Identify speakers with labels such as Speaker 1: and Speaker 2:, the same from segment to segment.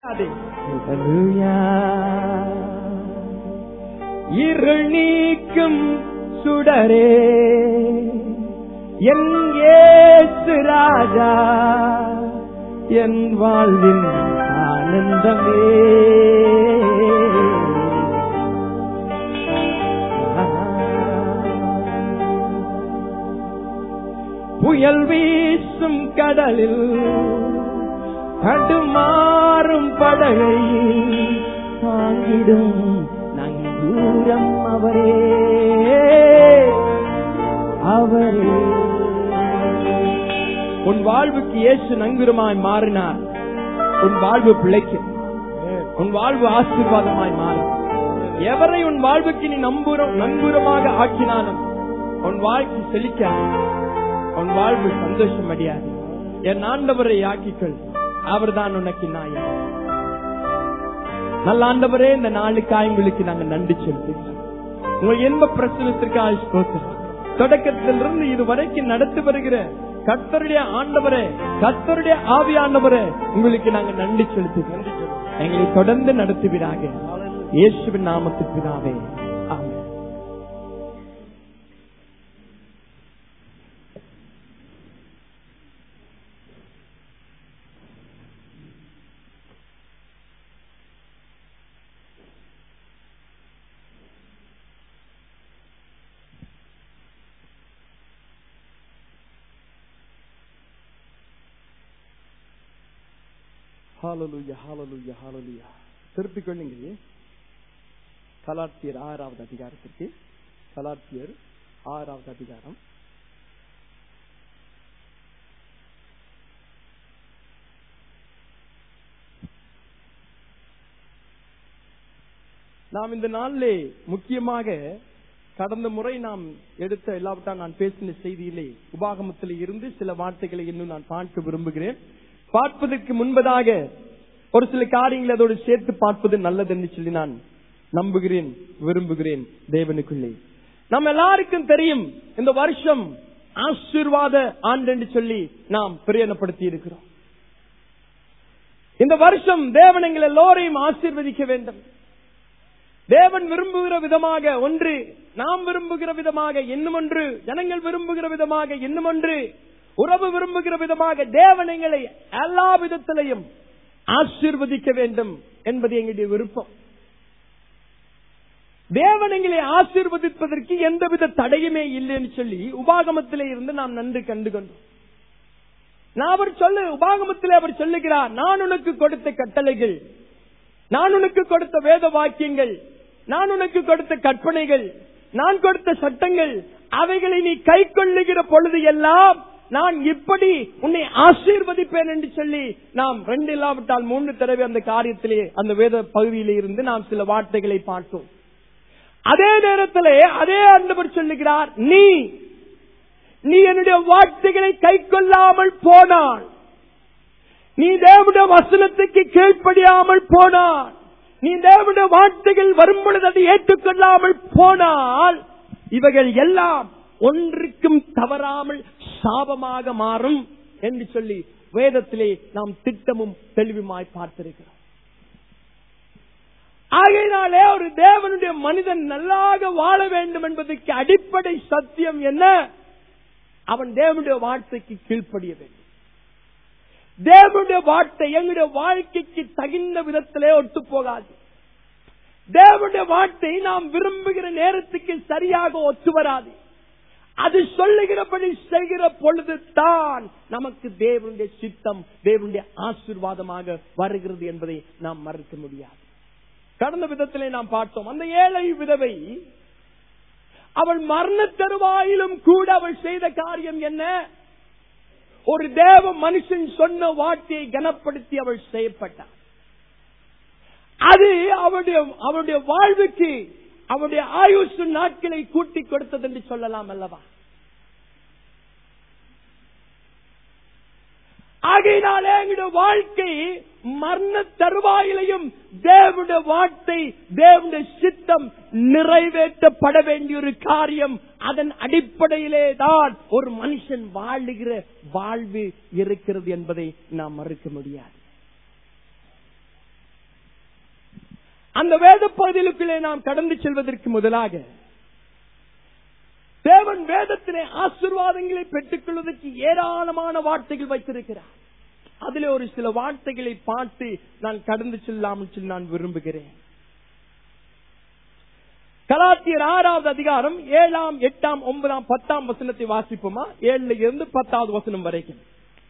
Speaker 1: Hallelujah. இருள் நீக்கும் சுடரே என் ஏசு ராஜா என் வாழ்வின் ஆனந்தமே புயல் வீசும் கடலில் தடுமாறும் படகை தாங்கிடும் நங்கூரம் அவரே அவரே உன் வாழ்வுக்கு இயேசு நங்குரமாய் மாறினார் உன் வாழ்வு பிழைக்கும் உன் வாழ்வு ஆசீர்வாதமாய் மாறும் எவரை உன் வாழ்வுக்கு நீ நம்புறம் நங்கூரமாக ஆக்கினாலும் உன் வாழ்க்கை செழிக்க உன் வாழ்வு சந்தோஷம் அடையாது என் ஆண்டவரை ஆக்கிக்கள் அவர்தான் உனக்கு நாயன் நல்ல ஆண்டவரே இந்த நாளுக்காய் உங்களுக்கு நாங்க நன்றி செலுத்துகிறோம் உங்கள் என்ப பிரச்சனத்திற்காக ஸ்தோத்திரம் தொடக்கத்திலிருந்து இதுவரைக்கும் நடத்தி வருகிற கர்த்தருடைய ஆண்டவரே கர்த்தருடைய ஆவியாண்டவரே உங்களுக்கு நாங்க நன்றி செலுத்துகிறோம் எங்களை தொடர்ந்து நடத்துவீராக இயேசுவின் நாமத்துக்கு பிதாவே ஆமென் ஹalleluya ஹalleluya ஹalleluya திருப்பிக் கொள்ளுங்க கலாத்தியர் ஆறாவது அதிகாரத்திற்கு கலாத்தியர் ஆறாவது அதிகாரம் நாம் இந்த நாளிலே முக்கியமாக கடந்த முறை நாம் எடுத்த எல்லாவற்றா நான் பேசின செய்தியிலே உபாகமத்திலே இருந்து சில வார்த்தைகளை இன்னும் நான் பார்க்க விரும்புகிறேன் பார்ப்பதற்கு முன்பதாக ஒரு சில காரியங்களை அதோடு சேர்த்து பார்ப்பது நல்லது என்று சொல்லி நான் நம்புகிறேன் விரும்புகிறேன் தேவனுக்குள்ளே நம்ம எல்லாருக்கும் தெரியும் இந்த வருஷம் ஆசீர்வாத ஆண்டு என்று சொல்லி நாம் பிரயோஜனப்படுத்தி இருக்கிறோம் இந்த வருஷம் தேவன் எங்கள் எல்லோரையும் ஆசீர்வதிக்க வேண்டும் தேவன் விரும்புகிற விதமாக ஒன்று நாம் விரும்புகிற விதமாக இன்னும் ஒன்று ஜனங்கள் விரும்புகிற விதமாக இன்னும் ஒன்று உறவு விரும்புகிற விதமாக தேவன் எங்களை எல்லா விதத்திலையும் ஆசீர்வதிக்க வேண்டும் என்பது எங்களுடைய விருப்பம் தேவன் எங்களை ஆசீர்வதிப்பதற்கு எந்தவித தடையுமே இல்லைன்னு சொல்லி உபாகமத்திலே இருந்து நாம் நன்று கண்டு கொண்டோம் நான் அவர் சொல்லு உபாகமத்திலே அவர் சொல்லுகிறார் நான் உனக்கு கொடுத்த கட்டளைகள் நான் உனக்கு கொடுத்த வேத வாக்கியங்கள் நான் உனக்கு கொடுத்த கற்பனைகள் நான் கொடுத்த சட்டங்கள் அவைகளை நீ கை கொள்ளுகிற பொழுது எல்லாம் நான் இப்படி உன்னை ஆசீர்வதிப்பேன் என்று சொல்லி நாம் ரெண்டு இல்லாவிட்டால் மூன்று தடவை அந்த காரியத்திலே அந்த வேத பகுதியிலே இருந்து நாம் சில வார்த்தைகளை பார்த்தோம் அதே நேரத்திலே அதே அன்பர் சொல்லுகிறார் நீ நீ என்னுடைய வார்த்தைகளை கை கொள்ளாமல் போனான் நீ தேவனுடைய வசனத்துக்கு கீழ்ப்படியாமல் போனான் நீ தேவனுடைய வார்த்தைகள் வரும் பொழுது அதை ஏற்றுக்கொள்ளாமல் போனால் இவைகள் எல்லாம் ஒன்றுக்கும் தவறாமல் சாபமாக மாறும் என்று சொல்லி வேதத்திலே நாம் திட்டமும் தெளிவுமாய் பார்த்திருக்கிறோம் ஆகையினாலே ஒரு தேவனுடைய மனிதன் நல்லாக வாழ வேண்டும் என்பதற்கு அடிப்படை சத்தியம் என்ன அவன் தேவனுடைய வார்த்தைக்கு கீழ்ப்படிய வேண்டும் தேவனுடைய வார்த்தை எங்களுடைய வாழ்க்கைக்கு தகுந்த விதத்திலே ஒத்து போகாது தேவனுடைய வார்த்தை நாம் விரும்புகிற நேரத்துக்கு சரியாக ஒத்து வராது அது சொல்லுகிறபடி செய்கிற பொழுது தான் நமக்கு தேவனுடைய சித்தம் தேவனுடைய ஆசீர்வாதமாக வருகிறது என்பதை நாம் மறுக்க முடியாது கடந்த விதத்திலே நாம் பார்த்தோம் அந்த ஏழை விதவை அவள் மரண தருவாயிலும் கூட அவள் செய்த காரியம் என்ன ஒரு தேவ மனுஷன் சொன்ன வார்த்தையை கனப்படுத்தி அவள் செய்யப்பட்டார் அது அவருடைய அவருடைய வாழ்வுக்கு அவருடைய ஆயுசு நாட்களை கூட்டி கொடுத்தது என்று சொல்லலாம் அல்லவா ஆகையினாலே எங்களுடைய வாழ்க்கை மரண தருவாயிலையும் தேவனுடைய வார்த்தை தேவனுடைய சித்தம் நிறைவேற்றப்பட வேண்டிய ஒரு காரியம் அதன் அடிப்படையிலே தான் ஒரு மனுஷன் வாழுகிற வாழ்வு இருக்கிறது என்பதை நாம் மறுக்க முடியாது அந்த வேத பகுதிகளுக்குள்ளே நாம் கடந்து செல்வதற்கு முதலாக தேவன் வேதத்திலே ஆசீர்வாதங்களை பெற்றுக் கொள்வதற்கு ஏராளமான வார்த்தைகள் வைத்திருக்கிறார் அதிலே ஒரு சில வார்த்தைகளை பார்த்து நான் கடந்து செல்லாமல் சொல்லி நான் விரும்புகிறேன் கலாத்தியர் ஆறாவது அதிகாரம் ஏழாம் எட்டாம் ஒன்பதாம் பத்தாம் வசனத்தை வாசிப்போமா ஏழுல இருந்து பத்தாவது வசனம் வரைக்கும்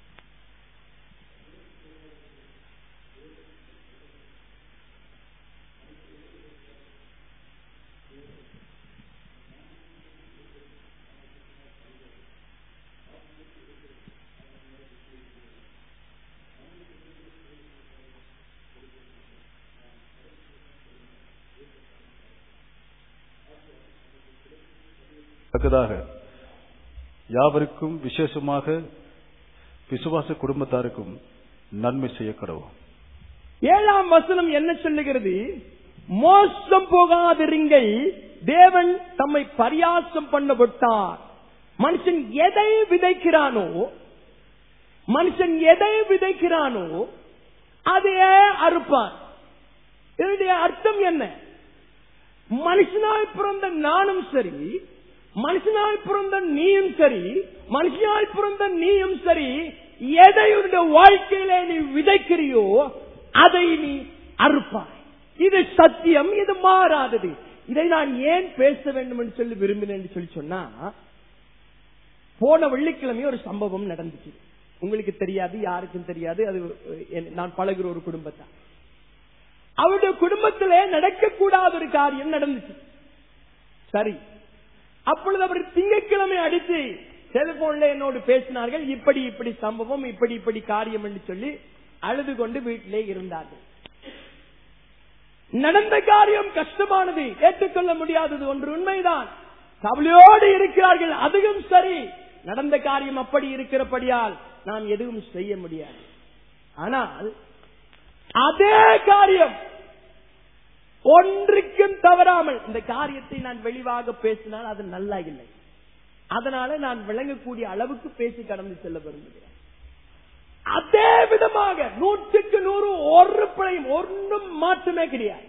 Speaker 2: தக்கதாக யாவருக்கும் விசேஷமாக விசுவாச குடும்பத்தாருக்கும் நன்மை செய்ய கடவும்
Speaker 1: ஏழாம் வசனம் என்ன சொல்லுகிறது மோசம் போகாதிருங்கள் தேவன் தம்மை பரியாசம் பண்ண விட்டார் மனுஷன் எதை விதைக்கிறானோ மனுஷன் எதை விதைக்கிறானோ அதையே அறுப்பான் இதனுடைய அர்த்தம் என்ன மனுஷனாய் பிறந்த நானும் சரி மனுஷனாய் பிறந்த நீயும் சரி மனுஷனாய் பிறந்த நீயும் சரி எதை உன்னுடைய வாழ்க்கையில நீ விதைக்கிறியோ அதை நீ அறுப்பாய் இது சத்தியம் இது மாறாதது இதை நான் ஏன் பேச வேண்டும் என்று சொல்லி விரும்பினேன் என்று சொல்லி சொன்னா போன வெள்ளிக்கிழமை ஒரு சம்பவம் நடந்துச்சு உங்களுக்கு தெரியாது யாருக்கும் தெரியாது அது என்- நான் பழகுற ஒரு குடும்பத்தான் அவருடைய குடும்பத்திலே நடக்கக்கூடாத ஒரு காரியம் நடந்துச்சு சரி அப்பொழுது அவர் திங்கட்கிழமை அடித்து செல்போன்ல என்னோடு பேசினார்கள் இப்படி இப்படி சம்பவம் இப்படி இப்படி காரியம் என்று சொல்லி அழுது கொண்டு வீட்டிலே இருந்தார்கள் நடந்த காரியம் கஷ்டமானது ஏற்றுக்கொள்ள முடியாதது ஒன்று உண்மைதான் கவலையோடு இருக்கிறார்கள் அதுவும் சரி நடந்த காரியம் அப்படி இருக்கிறபடியால் நாம் எதுவும் செய்ய முடியாது ஆனால் அதே காரியம் ஒன்றுக்கும் தவறாமல் இந்த காரியத்தை நான் வெளிவாக பேசினால் அது நல்லா இல்லை அதனால நான் விளங்கக்கூடிய அளவுக்கு பேசி கடந்து செல்ல விரும்புகிறேன் அதே விதமாக நூற்றுக்கு நூறு ஒரு பிழையும் ஒன்றும் மாற்றமே கிடையாது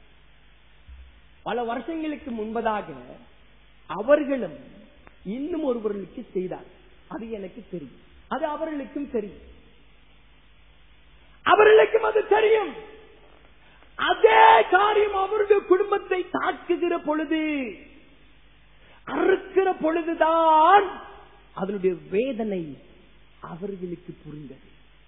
Speaker 1: பல வருஷங்களுக்கு முன்பதாக அவர்களும் இன்னும் ஒருவர்களுக்கு செய்தார் அது எனக்கு தெரியும் அது அவர்களுக்கும் தெரியும் அவர்களுக்கும் அது தெரியும் அதே காரியம் அவருடைய குடும்பத்தை தாக்குகிற பொழுது அறுக்கிற பொழுதுதான் அதனுடைய வேதனை அவர்களுக்கு புரிந்தது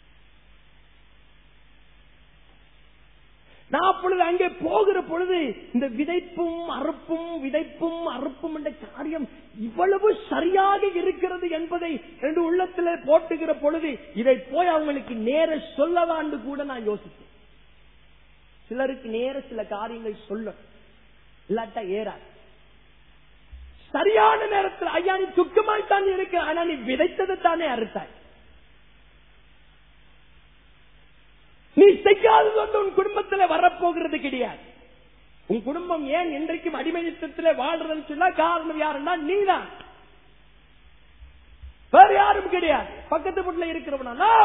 Speaker 1: நான் அப்பொழுது அங்கே போகிற பொழுது இந்த விதைப்பும் அறுப்பும் விதைப்பும் அறுப்பும் என்ற காரியம் இவ்வளவு சரியாக இருக்கிறது என்பதை ரெண்டு உள்ளத்துல போட்டுகிற பொழுது இதை போய் அவங்களுக்கு நேர சொல்லவாண்டு கூட நான் யோசித்தேன் சிலருக்கு நேர சில காரியங்கள் சொல்ல இல்லாட்டா ஏறாது சரியான நேரத்தில் ஐயா நீ துக்கமாய் தான் இருக்க ஆனா நீ விதைத்ததை தானே அறுத்தாய் நீ செய்யாதது வந்து உன் குடும்பத்துல வரப்போகிறது கிடையாது உன் குடும்பம் ஏன் இன்றைக்கும் அடிமைத்தத்துல வாழ்றதுன்னு சொன்னா காரணம் யாருன்னா நீதான் வேற யாரும் கிடையாது பக்கத்து வீட்டுல இருக்கிறவனா No.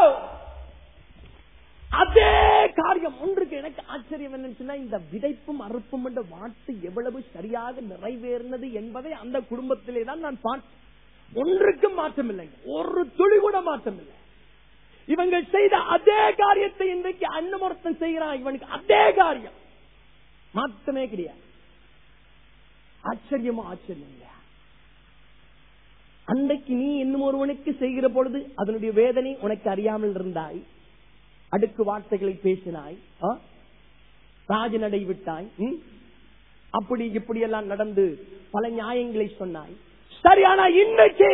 Speaker 1: அதே காரியம் ஒன்றுக்கு எனக்கு ஆச்சரியம் என்னன்னு சொன்னா இந்த விதைப்பும் அறுப்பும் என்ற வார்த்தை எவ்வளவு சரியாக நிறைவேறினது என்பதை அந்த குடும்பத்திலே தான் நான் பார்த்தேன் ஒன்றுக்கும் மாற்றம் இல்லைங்க ஒரு துளி கூட மாற்றம் இல்லை இவங்க செய்த அதே காரியத்தை இன்றைக்கு அன்னமொருத்தன் செய்கிறான் இவனுக்கு அதே காரியம் மாற்றமே கிடையாது ஆச்சரியமா ஆச்சரியம் இல்லையா அன்றைக்கு நீ இன்னும் ஒருவனுக்கு செய்கிற பொழுது அதனுடைய வேதனை உனக்கு அறியாமல் இருந்தாய் அடுக்கு வார்த்தைகளை பேசினாய் ஆ? ராஜநடை விட்டாய் ம்? அப்படி இப்படி எல்லாம் நடந்து பல நியாயங்களை சொன்னாய் சரி ஆனா இன்னைக்கு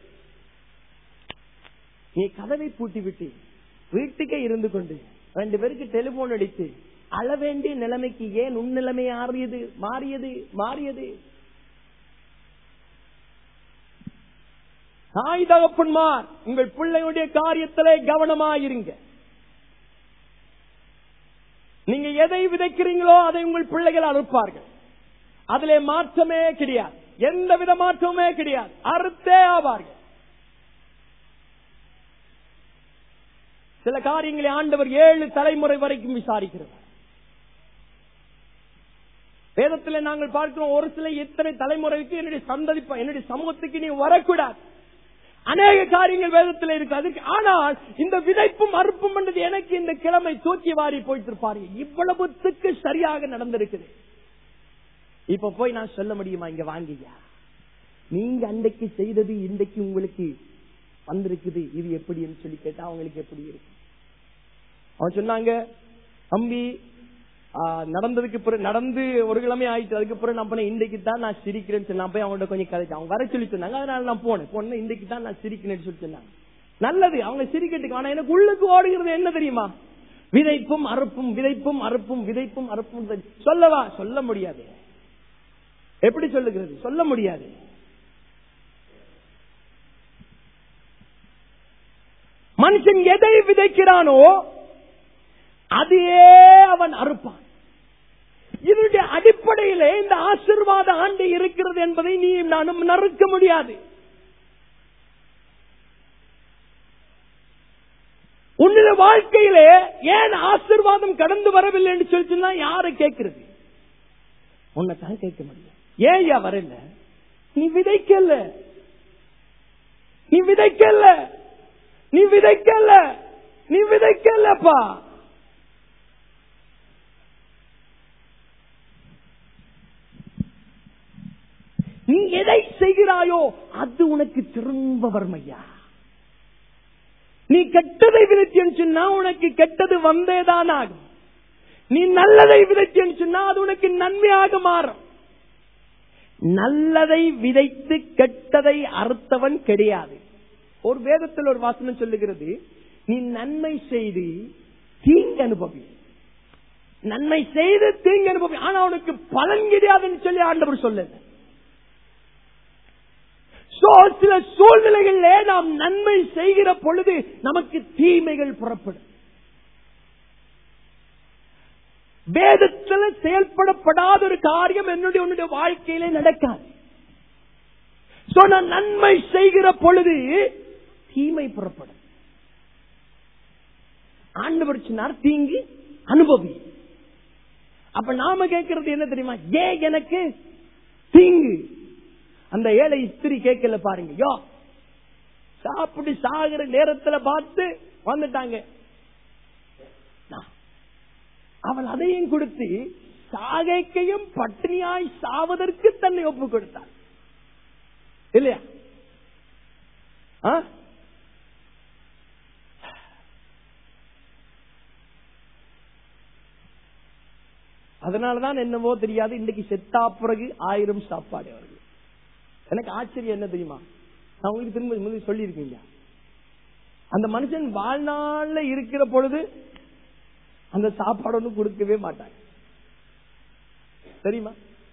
Speaker 1: நீ கதவை பூட்டி விட்டு வீட்டுக்கே இருந்து கொண்டு ரெண்டு பேருக்கு டெலிபோன் அடித்து அழ வேண்டிய நிலைமைக்கு ஏன் உன் நிலைமை மாறியது மாறியது மாறியது தாய் தகப்பன்மார் உங்கள் பிள்ளையுடைய காரியத்திலே கவனமாயிருங்க நீங்க எதை விதைக்கிறீங்களோ அதை உங்கள் பிள்ளைகள் அறுப்பார்கள் அதிலே மாற்றமே கிடையாது எந்த வித மாற்றமுமே கிடையாது அறுத்தே ஆவார்கள் சில காரியங்களை ஆண்டவர் ஏழு தலைமுறை வரைக்கும் விசாரிக்கிறார் வேதத்துல நாங்கள் பார்க்கிறோம் ஒரு சில இத்தனை தலைமுறைக்கு என்னுடைய சந்ததி என்னுடைய சமூகத்துக்கு நீ வரக்கூடாது அநேக காரியங்கள் வேதத்தில் இருக்கு அதுக்கு ஆனால் இந்த விதைப்பும் அறுப்பும் பண்ணது எனக்கு இந்த கிழமை தூக்கி வாரி போயிட்டு இவ்வளவுத்துக்கு சரியாக நடந்திருக்குது இப்ப போய் நான் சொல்ல முடியுமா இங்க வாங்கியா நீங்க அன்றைக்கு செய்தது இன்றைக்கு உங்களுக்கு வந்திருக்குது இது எப்படின்னு சொல்லி கேட்டா அவங்களுக்கு எப்படி இருக்கு அவன் சொன்னாங்க தம்பி ஆ, நடந்ததுக்கு பிறகு நடந்து ஒரு கிழமை ஆயிட்டு அதுக்கு பிறகு நான் போனேன் இன்றைக்கு தான் நான் சிரிக்கிறேன்னு சொல்லி நான் போய் அவங்கள்ட்ட கொஞ்சம் கதைச்சு அவங்க வர சொல்லி சொன்னாங்க அதனால நான் போனேன் போனேன் இன்றைக்கு தான் நான் சிரிக்கிறேன்னு சொல்லி சொன்னாங்க நல்லது அவங்க சிரிக்கட்டுக்கு ஆனா எனக்கு உள்ளுக்கு ஓடுகிறது என்ன தெரியுமா விதைப்பும் அறுப்பும் விதைப்பும் அறுப்பும் விதைப்பும் அறுப்பும் தெரியும். சொல்லவா சொல்ல முடியாது எப்படி சொல்லுகிறது சொல்ல முடியாது மனுஷன் எதை விதைக்கிறானோ அதையே அவன் அறுப்பான் இதனுடைய அடிப்படையிலே இந்த ஆசிர்வாத ஆண்டு இருக்கிறது என்பதை நீ நானும் நறுக்க முடியாது உன்னுடைய வாழ்க்கையிலே ஏன் ஆசிர்வாதம் கடந்து வரவில்லை என்று சொல்லி சொன்னா யாரை கேட்கிறது உன்னைத்தான் கேட்க முடியும் ஏன் யா வரல நீ விதைக்கல நீ விதைக்கல நீ விதைக்கல நீ விதைக்கலப்பா நீ எதை செய்கிறாயோ அது உனக்கு திரும்ப வறுமையா நீ கெட்டதை விதைச்சேன்னு சொன்னா உனக்கு கெட்டது வந்தேதான் ஆகும் நீ நல்லதை விதைச்சேன்னு சொன்னா அது உனக்கு நன்மையாக மாறும் நல்லதை விதைத்து கெட்டதை அறுத்தவன் கிடையாது ஒரு வேதத்தில் ஒரு வாசனம் சொல்லுகிறது நீ நன்மை செய்து தீங்கு அனுபவி நன்மை செய்து தீங்கு அனுபவி ஆனா அவனுக்கு பலன் கிடையாதுன்னு சொல்லி ஆண்டவர் சொல்லல So, சில சூழ்நிலைகளிலே நாம் நன்மை செய்கிற பொழுது நமக்கு தீமைகள் புறப்படும் வேதத்தில் செயல்படப்படாத ஒரு காரியம் என்னுடைய உன்னுடைய வாழ்க்கையிலே நடக்காது So, நான் நன்மை செய்கிற பொழுது தீமை புறப்படும் ஆண்டவர் சொன்னார் தீங்கு அனுபவி அப்ப நாம கேட்கறது என்ன தெரியுமா ஏன் எனக்கு தீங்கு அந்த ஏழை ஸ்திரி கேட்கல பாருங்க யோ சாப்பிட்டு சாகிற நேரத்துல பார்த்து வந்துட்டாங்க நான் அவள் அதையும் கொடுத்து சாகைக்கையும் பட்டினியாய் சாவதற்கு தன்னை ஒப்பு கொடுத்தாள் இல்லையா ஆ? அதனாலதான் என்னவோ தெரியாது இன்னைக்கு செத்தா பிறகு ஆயிரம் சாப்பாடு அவர்கள் எனக்கு ஆச்சரியம் என்ன தெரியுமா நான் உங்களுக்கு திரும்ப முந்தி சொல்லியிருக்கீங்க அந்த மனுஷன் வாழ்நாள்ல இருக்கிற பொழுது அந்த சாப்பாடு ஒன்றும் கொடுக்கவே மாட்டாங்க தெரியுமா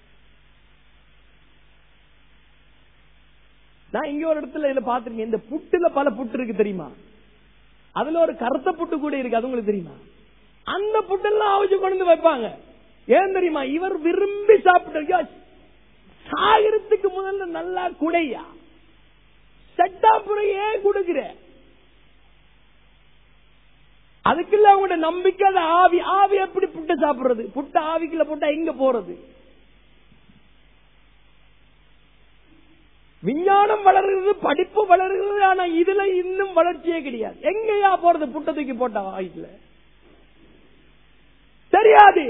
Speaker 1: நான் இங்க ஒரு இடத்துல இதுல பாத்துருக்கேன் இந்த புட்டுல பல புட்டு இருக்கு தெரியுமா அதுல ஒரு கருத்த புட்டு கூட இருக்கு அது உங்களுக்கு தெரியுமா அந்த புட்டெல்லாம் அவிச்சு கொண்டு வந்து வைப்பாங்க ஏன் தெரியுமா இவர் விரும்பி சாப்பிட்டு சாகரத்துக்கு முதல்ல நல்லா குடையா செட்டாப்புறம் ஏன் கொடுக்கிற அதுக்குள்ள அவங்களோட நம்பிக்கை அது ஆவி ஆவி எப்படி புட்டை சாப்பிடுறது புட்டை ஆவிக்குள்ள போட்டா எங்க போறது விஞ்ஞானம் வளர்கிறது படிப்பு வளர்கிறது ஆனா இதுல இன்னும் வளர்ச்சியே கிடையாது எங்கயா போறது புட்டை தூக்கி போட்டா வாய்க்குல தெரியாது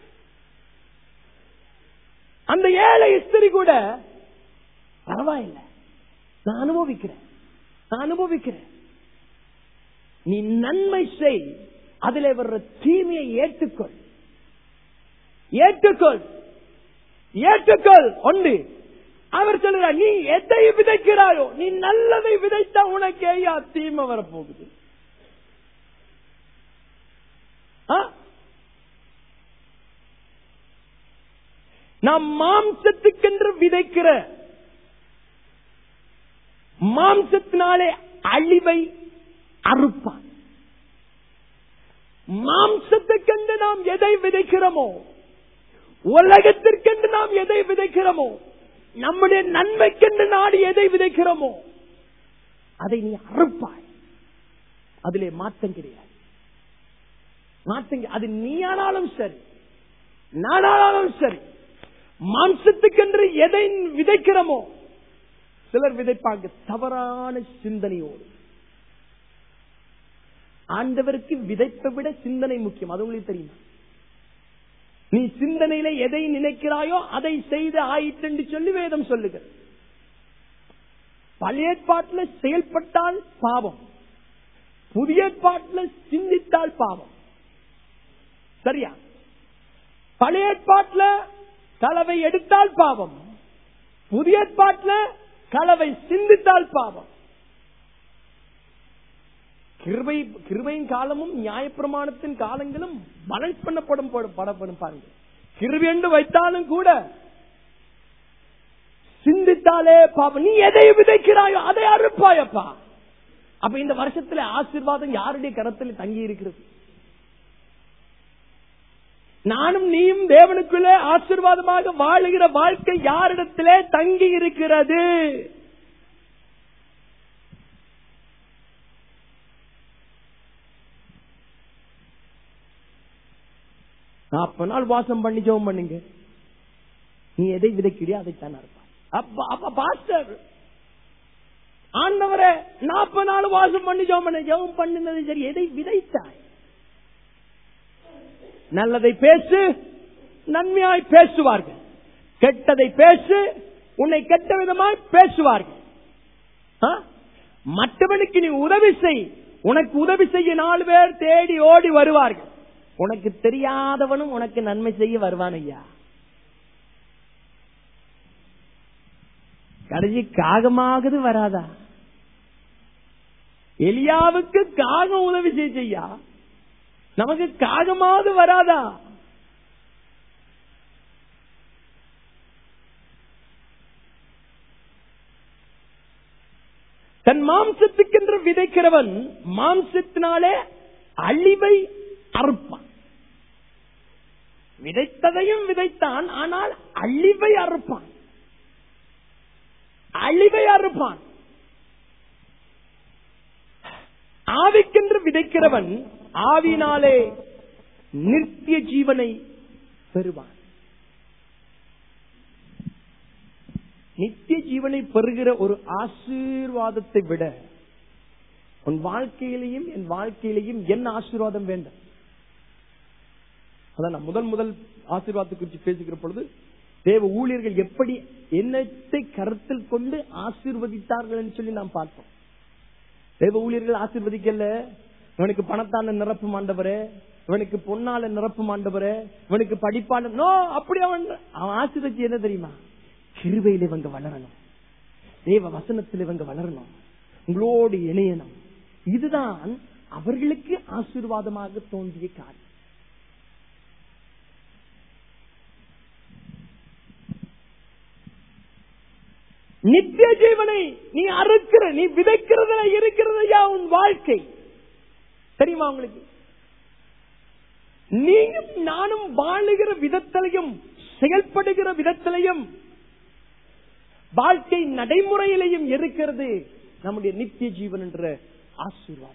Speaker 1: அந்த ஏழை இஸ்திரி கூட பரவாயில்லை நான் அனுபவிக்கிறேன் நான் அனுபவிக்கிறேன் நீ நன்மை செய் அதில் வர்ற தீமையை ஏற்றுக்கொள் ஏற்றுக்கொள் ஏற்றுக்கொள் ஒன்று அவர் சொல்கிறார் நீ எதை விதைக்கிறாயோ நீ நல்லதை விதைத்தா உனக்கு ஏயா தீமை வரப்போகுது ஆ? நாம் மாம்சத்துக்கென்று விதைக்கிற மாம்சத்தினாலே அழிவை அறுப்பான் மாம்சத்துக்கென்று நாம் எதை விதைக்கிறோமோ உலகத்திற்கென்று நாம் எதை விதைக்கிறோமோ நம்முடைய நன்மைக்கென்று நாடு எதை விதைக்கிறோமோ அதை நீ அறுப்பாய் அதிலே மாற்றம் கிடையாது மாற்றம் அது நீயானாலும் சரி நானானாலும் சரி மாம்சத்துக்கென்று எதை விதைக்கிறோமோ சிலர் விதைப்பாங்க தவறான சிந்தனையோடு ஆண்டவருக்கு விதைப்பை விட சிந்தனை முக்கியம் அது உங்களுக்கு தெரியுமா நீ சிந்தனையில எதை நினைக்கிறாயோ அதை செய்து ஆயிற்று என்று சொல்லி வேதம் சொல்லுகிறது பழைய ஏற்பாட்டில் செயல்பட்டால் பாவம் புதிய ஏற்பாட்டில் சிந்தித்தால் பாவம் சரியா பழைய ஏற்பாட்டில் கலவை எடுத்தால் பாவம் புதிய ஏற்பாட்டில் கலவை சிந்தித்தால் பாவம் கிருபை கிருபையின் காலமும் நியாயப்பிரமாணத்தின் காலங்களும் பலன்ஸ் பண்ணப்படும் பட- படப்படும் பாருங்க கிருபை என்று வைத்தாலும் கூட சிந்தித்தாலே பாவம் நீ எதை விதைக்கிறாயோ அதை அறுப்பாயப்பா அப்ப இந்த வருஷத்துல ஆசீர்வாதம் யாருடைய கரத்தில் தங்கி இருக்கிறது நானும் நீயும் தேவனுக்குள்ளே ஆசீர்வாதமாக வாழுகிற வாழ்க்கை யாரிடத்திலே தங்கி இருக்கிறது நாற்பது நாள் வாசம் பண்ணி ஜெபம் பண்ணுங்க நீ எதை விதைக்கிறியோ அதைத்தான் அறுப்பாய் அப்ப அப்ப பாஸ்டர் ஆண்டவரே நாற்பது நாள் வாசம் பண்ணி ஜெபம் பண்ண ஜெபம் பண்ணுனது சரி எதை விதைத்தாய் நல்லதை பேசு நன்மையாய் பேசுவார்கள் கெட்டதை பேசு உன்னை கெட்ட விதமாய் பேசுவார்கள் ஆ? மற்றவனுக்கு நீ உதவி செய் உனக்கு உதவி செய்ய நாலு பேர் தேடி ஓடி வருவார்கள் உனக்கு தெரியாதவனும் உனக்கு நன்மை செய்ய வருவான் ஐயா கடைசி காகமாகுது வராதா எலியாவுக்கு காகம் உதவி செய்ய செய்யா நமக்கு காகமாவது வராதா தன் மாம்சத்துக்கென்று விதைக்கிறவன் மாம்சத்தினாலே அழிவை அறுப்பான் விதைத்ததையும் விதைத்தான் ஆனால் அழிவை அறுப்பான் அழிவை அறுப்பான் ஆவிக்கென்று விதைக்கிறவன் ஆவினாலே நித்திய ஜீவனை பெறுவான் நித்திய ஜீவனை பெறுகிற ஒரு ஆசீர்வாதத்தை விட உன் வாழ்க்கையிலையும் என் வாழ்க்கையிலையும் என்ன ஆசீர்வாதம் வேண்டும் அதான் நான் முதல் முதல் ஆசீர்வாதத்தை குறித்து பேசுகிற பொழுது தேவ ஊழியர்கள் எப்படி எண்ணத்தை கருத்தில் கொண்டு ஆசீர்வதித்தார்கள் என்று சொல்லி நாம் பார்த்தோம் தேவ ஊழியர்கள் ஆசீர்வதிக்கல இவனுக்கு பணத்தால நிரப்பும் ஆண்டவரே இவனுக்கு பொன்னால நிரப்பும் ஆண்டவரே இவனுக்கு படிப்பான நோ அப்படி அவன் அவன் ஆசீர்வதிச்சு என்ன தெரியுமா கிருபையில் இவங்க வளரணும் தேவ வசனத்தில் இவங்க வளரணும் உங்களோடு இணையணும் இதுதான் அவர்களுக்கு ஆசீர்வாதமாக தோன்றிய காரியம் நித்திய ஜீவனை நீ அறுக்கிற நீ விதைக்கிறதுல இருக்கிறதையா உன் வாழ்க்கை தெரியுமா உங்களுக்கு நீயும் நானும் வாழுகிற விதத்திலையும் செயல்படுகிற விதத்திலையும் வாழ்க்கை நடைமுறையிலையும் இருக்கிறது நம்முடைய நித்திய ஜீவன் என்ற ஆசீர்வாதம்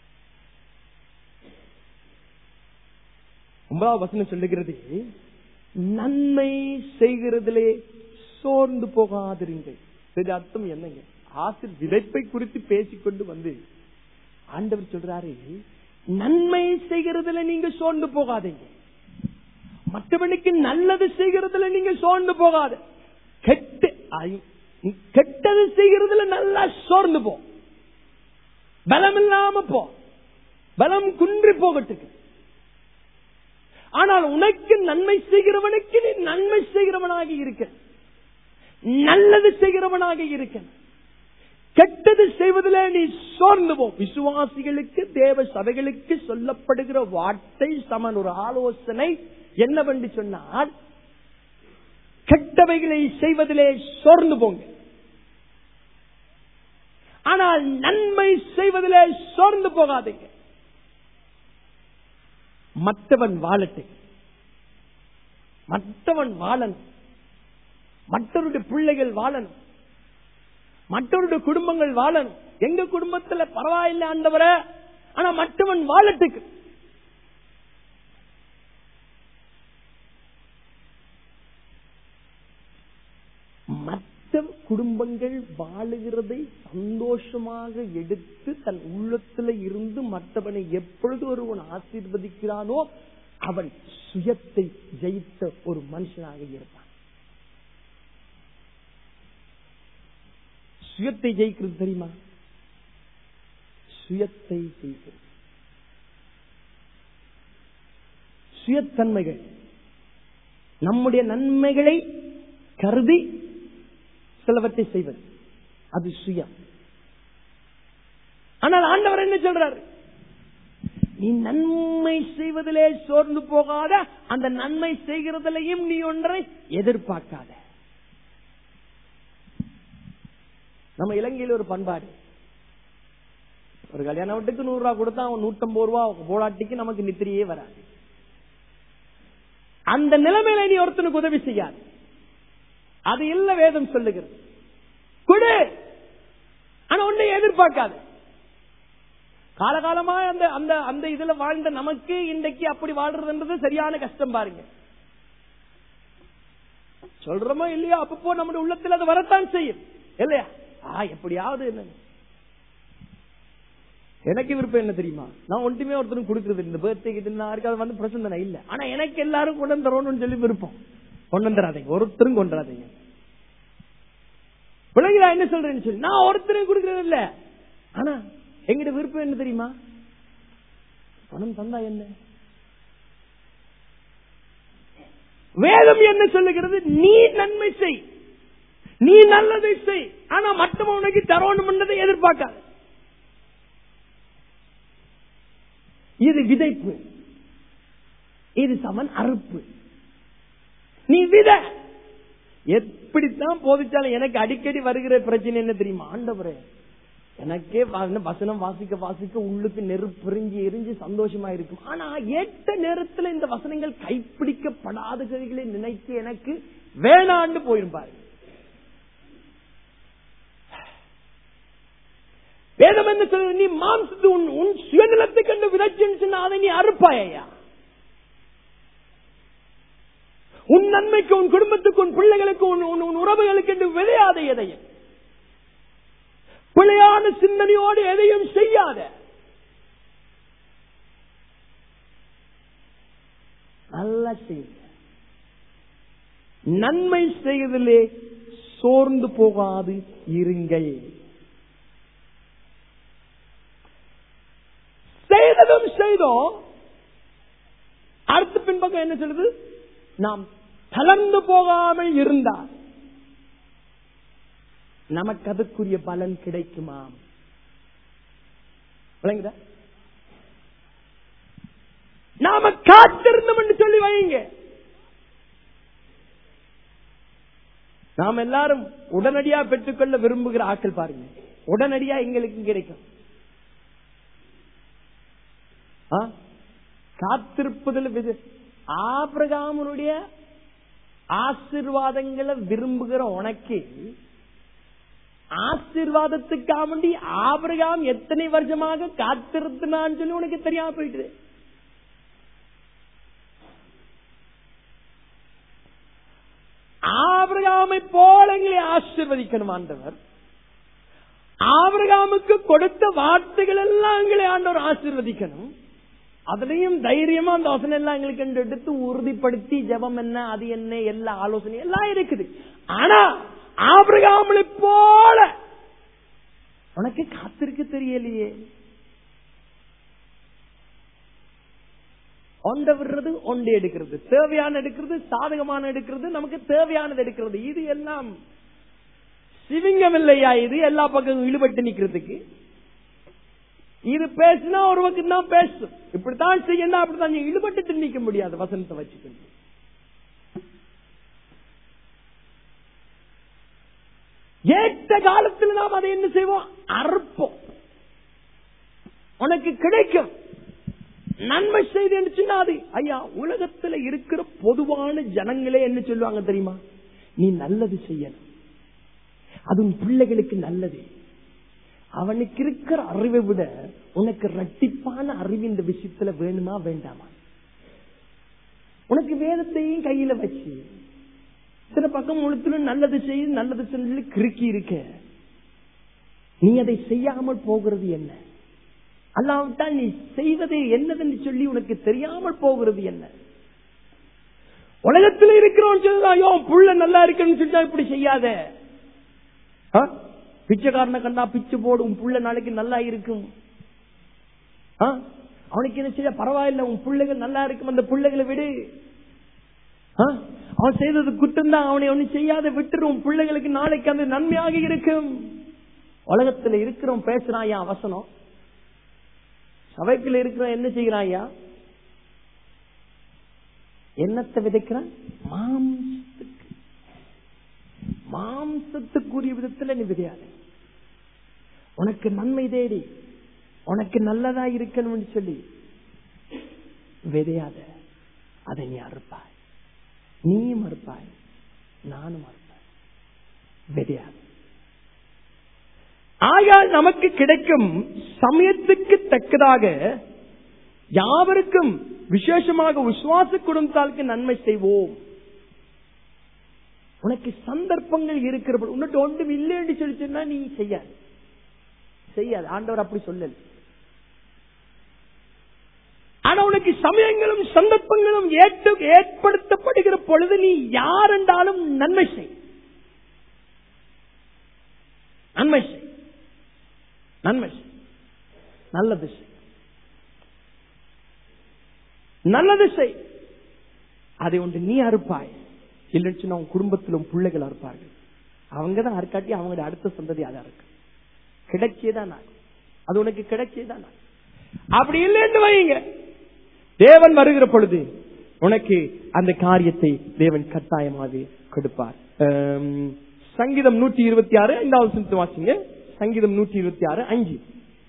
Speaker 1: ஒன்பதாவது வசனம் சொல்லுகிறது நன்மை செய்கிறதிலே சோர்ந்து போகாதிருங்கள் இது அர்த்தம் என்னங்க ஆசிர் விதைப்பை குறித்து பேசிக்கொண்டு வந்து ஆண்டவர் சொல்றாரு நன்மை செய்கிறதுல நீங்க சோர்ந்து போகாதீங்க மற்றவனுக்கு நல்லது செய்கிறதுல நீங்க சோர்ந்து போகாத கெட்டு ஐ- நீ கெட்டது செய்கிறதுல நல்லா சோர்ந்து போ பலம் இல்லாம போ பலம் குன்றி போகட்டுக்கு ஆனால் உனக்கு நன்மை செய்கிறவனுக்கு நீ நன்மை செய்கிறவனாக இருக்க நல்லது செய்கிறவனாக இருக்க கெட்டது செய்வதிலே நீ சோர்ந்து போ விசுவாசிகளுக்கு தேவ சபைகளுக்கு சொல்லப்படுகிற வார்த்தை சமன் ஒரு ஆலோசனை என்னவென்று சொன்னால் கெட்டவைகளை செய்வதிலே சோர்ந்து போங்க ஆனால் நன்மை செய்வதிலே சோர்ந்து போகாதீங்க மற்றவன் வாழட்டு மற்றவன் வாழணும் மற்றவருடைய பிள்ளைகள் வாழணும் மற்றவருடைய குடும்பங்கள் வாழணும் எங்க குடும்பத்துல பரவாயில்லை ஆண்டவரே ஆனா மற்றவன் வாழட்டுக்கு மற்ற குடும்பங்கள் வாழுகிறதை சந்தோஷமாக எடுத்து தன் உள்ளத்துல இருந்து மற்றவனை எப்பொழுது ஒருவன் ஆசீர்வதிக்கிறானோ அவன் சுயத்தை ஜெயித்த ஒரு மனுஷனாக இருப்பான் சுயத்தை ஜெயிக்கிறது தெரியுமா சுயத்தை ஜெயிக்கிறது சுயத்தன்மைகள் நம்முடைய நன்மைகளை கருதி சிலவற்றை செய்வது அது சுயம் ஆனால் ஆண்டவர் என்ன சொல்றாரு நீ நன்மை செய்வதிலே சோர்ந்து போகாத அந்த நன்மை செய்கிறதிலையும் நீ ஒன்றை எதிர்பார்க்காத நம்ம இலங்கையில் ஒரு பண்பாடு ஒரு கல்யாண வீட்டுக்கு நூறு ரூபாய் கொடுத்தா அவன் நூத்தம்பது ரூபா போராட்டிக்கு நமக்கு நித்திரியே வராது அந்த நிலைமையில நீ ஒருத்தனுக்கு உதவி செய்யாது அது இல்ல வேதம் சொல்லுகிறது கொடு ஆனா ஒன்றை எதிர்பார்க்காது காலகாலமா அந்த அந்த அந்த இதுல வாழ்ந்த நமக்கு இன்றைக்கு அப்படி வாழ்றதுன்றது சரியான கஷ்டம் பாருங்க சொல்றோமோ இல்லையோ அப்பப்போ நம்முடைய உள்ளத்தில் அது வரத்தான் செய்யும் இல்லையா ஆ எப்படியாவது என்ன எனக்கு விருப்பம் என்ன தெரியுமா நான் ஒன்றுமே ஒருத்தரும் கொடுக்கறது இந்த பர்த்டே கிட்ட யாருக்காவது வந்து பிரச்சனை இல்ல ஆனா எனக்கு எல்லாரும் கொண்டு வந்து தரணும்னு சொல்லி விருப்பம் கொண்டு வந்துடாதீங்க ஒருத்தரும் கொண்டு வராதீங்க பிள்ளைங்களா என்ன சொல்றேன்னு சொல்லி நான் ஒருத்தரும் கொடுக்கறது இல்ல ஆனா எங்கிட்ட விருப்பம் என்ன தெரியுமா பணம் தந்தா என்ன வேதம் என்ன சொல்லுகிறது நீ நன்மை செய் நீ நல்லதை செய் ஆனா மற்றவன் உனக்கு தரணும் எதிர்பார்க்காத இது விதைப்பு இது சமன் அறுப்பு நீ வித எப்படித்தான் போதிச்சாலும் எனக்கு அடிக்கடி வருகிற பிரச்சனை என்ன தெரியுமா ஆண்டவரே எனக்கே வா- வசனம் வாசிக்க வாசிக்க உள்ளுக்கு நெருப்பு எரிஞ்சு எரிஞ்சு சந்தோஷமா இருக்கும் ஆனா ஏற்ற நேரத்துல இந்த வசனங்கள் கைப்பிடிக்கப்படாதவைகளை நினைத்து எனக்கு வேணாண்டு போயிருப்பாரு வேதம் என்ன சொல்றது நீ மாம்சத்து உன் உன் சுயநலத்தை கண்டு விதைச்சுன்னு சொன்னா அதை நீ அறுப்பாயா உன் நன்மைக்கு உன் குடும்பத்துக்கு உன் பிள்ளைகளுக்கு உன் உன் உன் உறவுகளுக்கு என்று விளையாத எதையும் பிழையான சிந்தனையோடு எதையும் செய்யாத நல்லா செய்யுங்க நன்மை செய்வதிலே சோர்ந்து போகாது இருங்கள் செய்ததும் செய்தோம் அடுத்த பின்பக்கம் என்ன சொல்லுது நாம் தளர்ந்து போகாமல் இருந்தால் நமக்கு அதற்குரிய பலன் கிடைக்குமாம் விளங்குதா? நாம காத்திருந்தோம் என்று சொல்லி வைங்க நாம் எல்லாரும் உடனடியா பெற்றுக்கொள்ள விரும்புகிற ஆட்கள் பாருங்க உடனடியா எங்களுக்கு கிடைக்கும் ஆ? காத்திருப்பதில் விது- ஆபிரகாமனுடைய ஆசிர்வாதங்களை விரும்புகிற உனக்கு ஆசீர்வாதத்துக்காக வேண்டி ஆபிரகாம் எத்தனை வருஷமாக காத்திருத்தினான்னு சொல்லி உனக்கு தெரியாம போயிட்டு ஆபிரகாமை போல எங்களை ஆசீர்வதிக்கணும் ஆண்டவர் ஆபிரகாமுக்கு கொடுத்த வார்த்தைகள் எல்லாம் எங்களை ஆண்டவர் ஆசீர்வதிக்கணும் அதுலயும் தைரியமா அந்த வசனம் எல்லாம் எங்களுக்கு கண்டு எடுத்து உறுதிப்படுத்தி ஜெபம் என்ன அது என்ன எல்லா ஆலோசனை எல்லாம் இருக்குது ஆனா ஆபிரகாமலை போல உனக்கு காத்திருக்க தெரியலையே ஒண்ட விடுறது ஒண்டி எடுக்கிறது தேவையான எடுக்கிறது சாதகமான எடுக்கிறது நமக்கு தேவையானது எடுக்கிறது இது எல்லாம் சிவிங்கம் இல்லையா இது எல்லா பக்கம் இழுபட்டு நிக்கிறதுக்கு இது பேசினா ஒரு பக்கம் தான் பேசும் இப்படித்தான் செய்யணும் அப்படித்தான் செய்யணும். இழுபட்டு நிக்க முடியாது வசனத்தை வச்சுக்கணும் ஏற்ற காலத்தில் நாம் அதை என்ன செய்வோம் அறுப்போம் உனக்கு கிடைக்கும் நன்மை செய்து சொன்னா அது ஐயா உலகத்துல இருக்கிற பொதுவான ஜனங்களே என்ன சொல்லுவாங்க தெரியுமா நீ நல்லது செய்யணும் அது உன் பிள்ளைகளுக்கு நல்லது அவனுக்கு இருக்கிற அறிவை விட உனக்கு ரட்டிப்பான அறிவு இந்த விஷயத்துல வேணுமா வேண்டாமா உனக்கு வேதத்தையும் கையில வச்சு சில பக்கம் முழுத்துல நல்லது செய்ய நல்லது சொல்லி கிறுக்கி இருக்க நீ அதை செய்யாமல் போகிறது என்ன அல்லாவிட்டால் நீ செய்வது என்னதென்று சொல்லி உனக்கு தெரியாமல் போகிறது என்ன உலகத்தில் இருக்கிறவன் சொல்லுதான் ஐயோ புள்ள நல்லா இருக்குன்னு சொல்லிட்டா இப்படி செய்யாத ஆ? பிச்சைக்காரனை கண்டா பிச்சை போடு உன் புள்ள நாளைக்கு நல்லா இருக்கும் ஆ? அவனுக்கு என்ன செய்ய பரவாயில்ல உன் பிள்ளைகள் நல்லா இருக்கும் அந்த பிள்ளைகளை விடு ஆ? அவன் செய்தது குற்றம் தான் அவனை ஒண்ணு செய்யாத விட்டுரு உன் பிள்ளைகளுக்கு நாளைக்கு அது நன்மையாக இருக்கும் உலகத்துல இருக்கிறவன் பேசுறாயா அவசனம் சபைக்குள்ள இருக்கிறவன் என்ன செய்கிறாயா என்னத்தை விதைக்கிறான் மாம்சத்துக்கு மாம்சத்துக்குரிய விதத்துல நீ விதையாத உனக்கு நன்மை தேடி உனக்கு நல்லதா இருக்கணும்னு சொல்லி விதையாத அதை நீ அறுப்பாய் நீயும் அறுப்பாய் நானும் அறுப்பாய் விதையாத ஆகையால் நமக்கு கிடைக்கும் சமயத்துக்கு தக்கதாக யாவருக்கும் விசேஷமாக விசுவாச குடும்பத்தாளுக்கு நன்மை செய்வோம் உனக்கு சந்தர்ப்பங்கள் இருக்கிற உன்னிட்டு ஒன்றும் இல்லைன்னு சொல்லி சொன்னா நீ செய்யாது செய்யாது ஆண்டவர் அப்படி சொல்லல ஆனா உனக்கு சமயங்களும் சந்தர்ப்பங்களும் ஏற்று ஏற்படுத்தப்படுகிற பொழுது நீ யார் என்றாலும் நன்மை செய் நன்மை செய் நன்மை செய் நல்லது செய் நல்லது செய் அதை ஒன்று நீ அறுப்பாய் இல்லைன்னு சொன்னா உன் குடும்பத்திலும் பிள்ளைகள் அறுப்பார்கள் அவங்க தான் அறுக்காட்டி அவங்களுடைய அடுத்த சந்ததி அதை இருக்கு கிடைச்சேதான் ஆகும். அது உனக்கு கிடைச்சேதான் ஆகும். அப்படி இல்லைன்னு வைங்க தேவன் வருகிற பொழுது உனக்கு அந்த காரியத்தை தேவன் கட்டாயமாக கொடுப்பார் ஆம், சங்கீதம் நூற்றி இருபத்தி ஆறு ஐந்தாவது சிந்து வாசிங்க சங்கீதம் நூற்றி இருபத்தி ஆறு அஞ்சு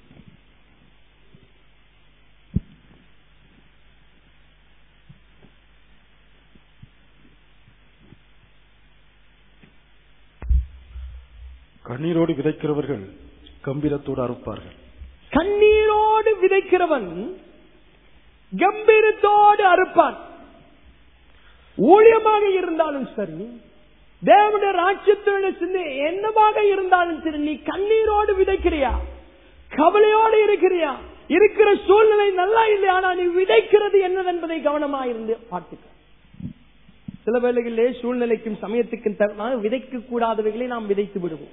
Speaker 2: கண்ணீரோடு விதைக்கிறவர்கள் கம்பீரத்தோடு அறுப்பார்கள்
Speaker 1: கண்ணீரோடு விதைக்கிறவன் கம்பீரத்தோடு அறுப்பான் ஊழியமாக இருந்தாலும் சரி தேவனுடைய ராட்சியத்தோட சிந்தை என்னமாக இருந்தாலும் சரி நீ கண்ணீரோடு விதைக்கிறியா கவலையோடு இருக்கிறியா இருக்கிற சூழ்நிலை நல்லா இல்லை ஆனா நீ விதைக்கிறது என்னதென்பதை கவனமா இருந்து பார்த்துக்க சில வேளைகளிலே சூழ்நிலைக்கும் சமயத்துக்கும் தகுந்த விதைக்க கூடாதவைகளை நாம் விதைத்து விடுவோம்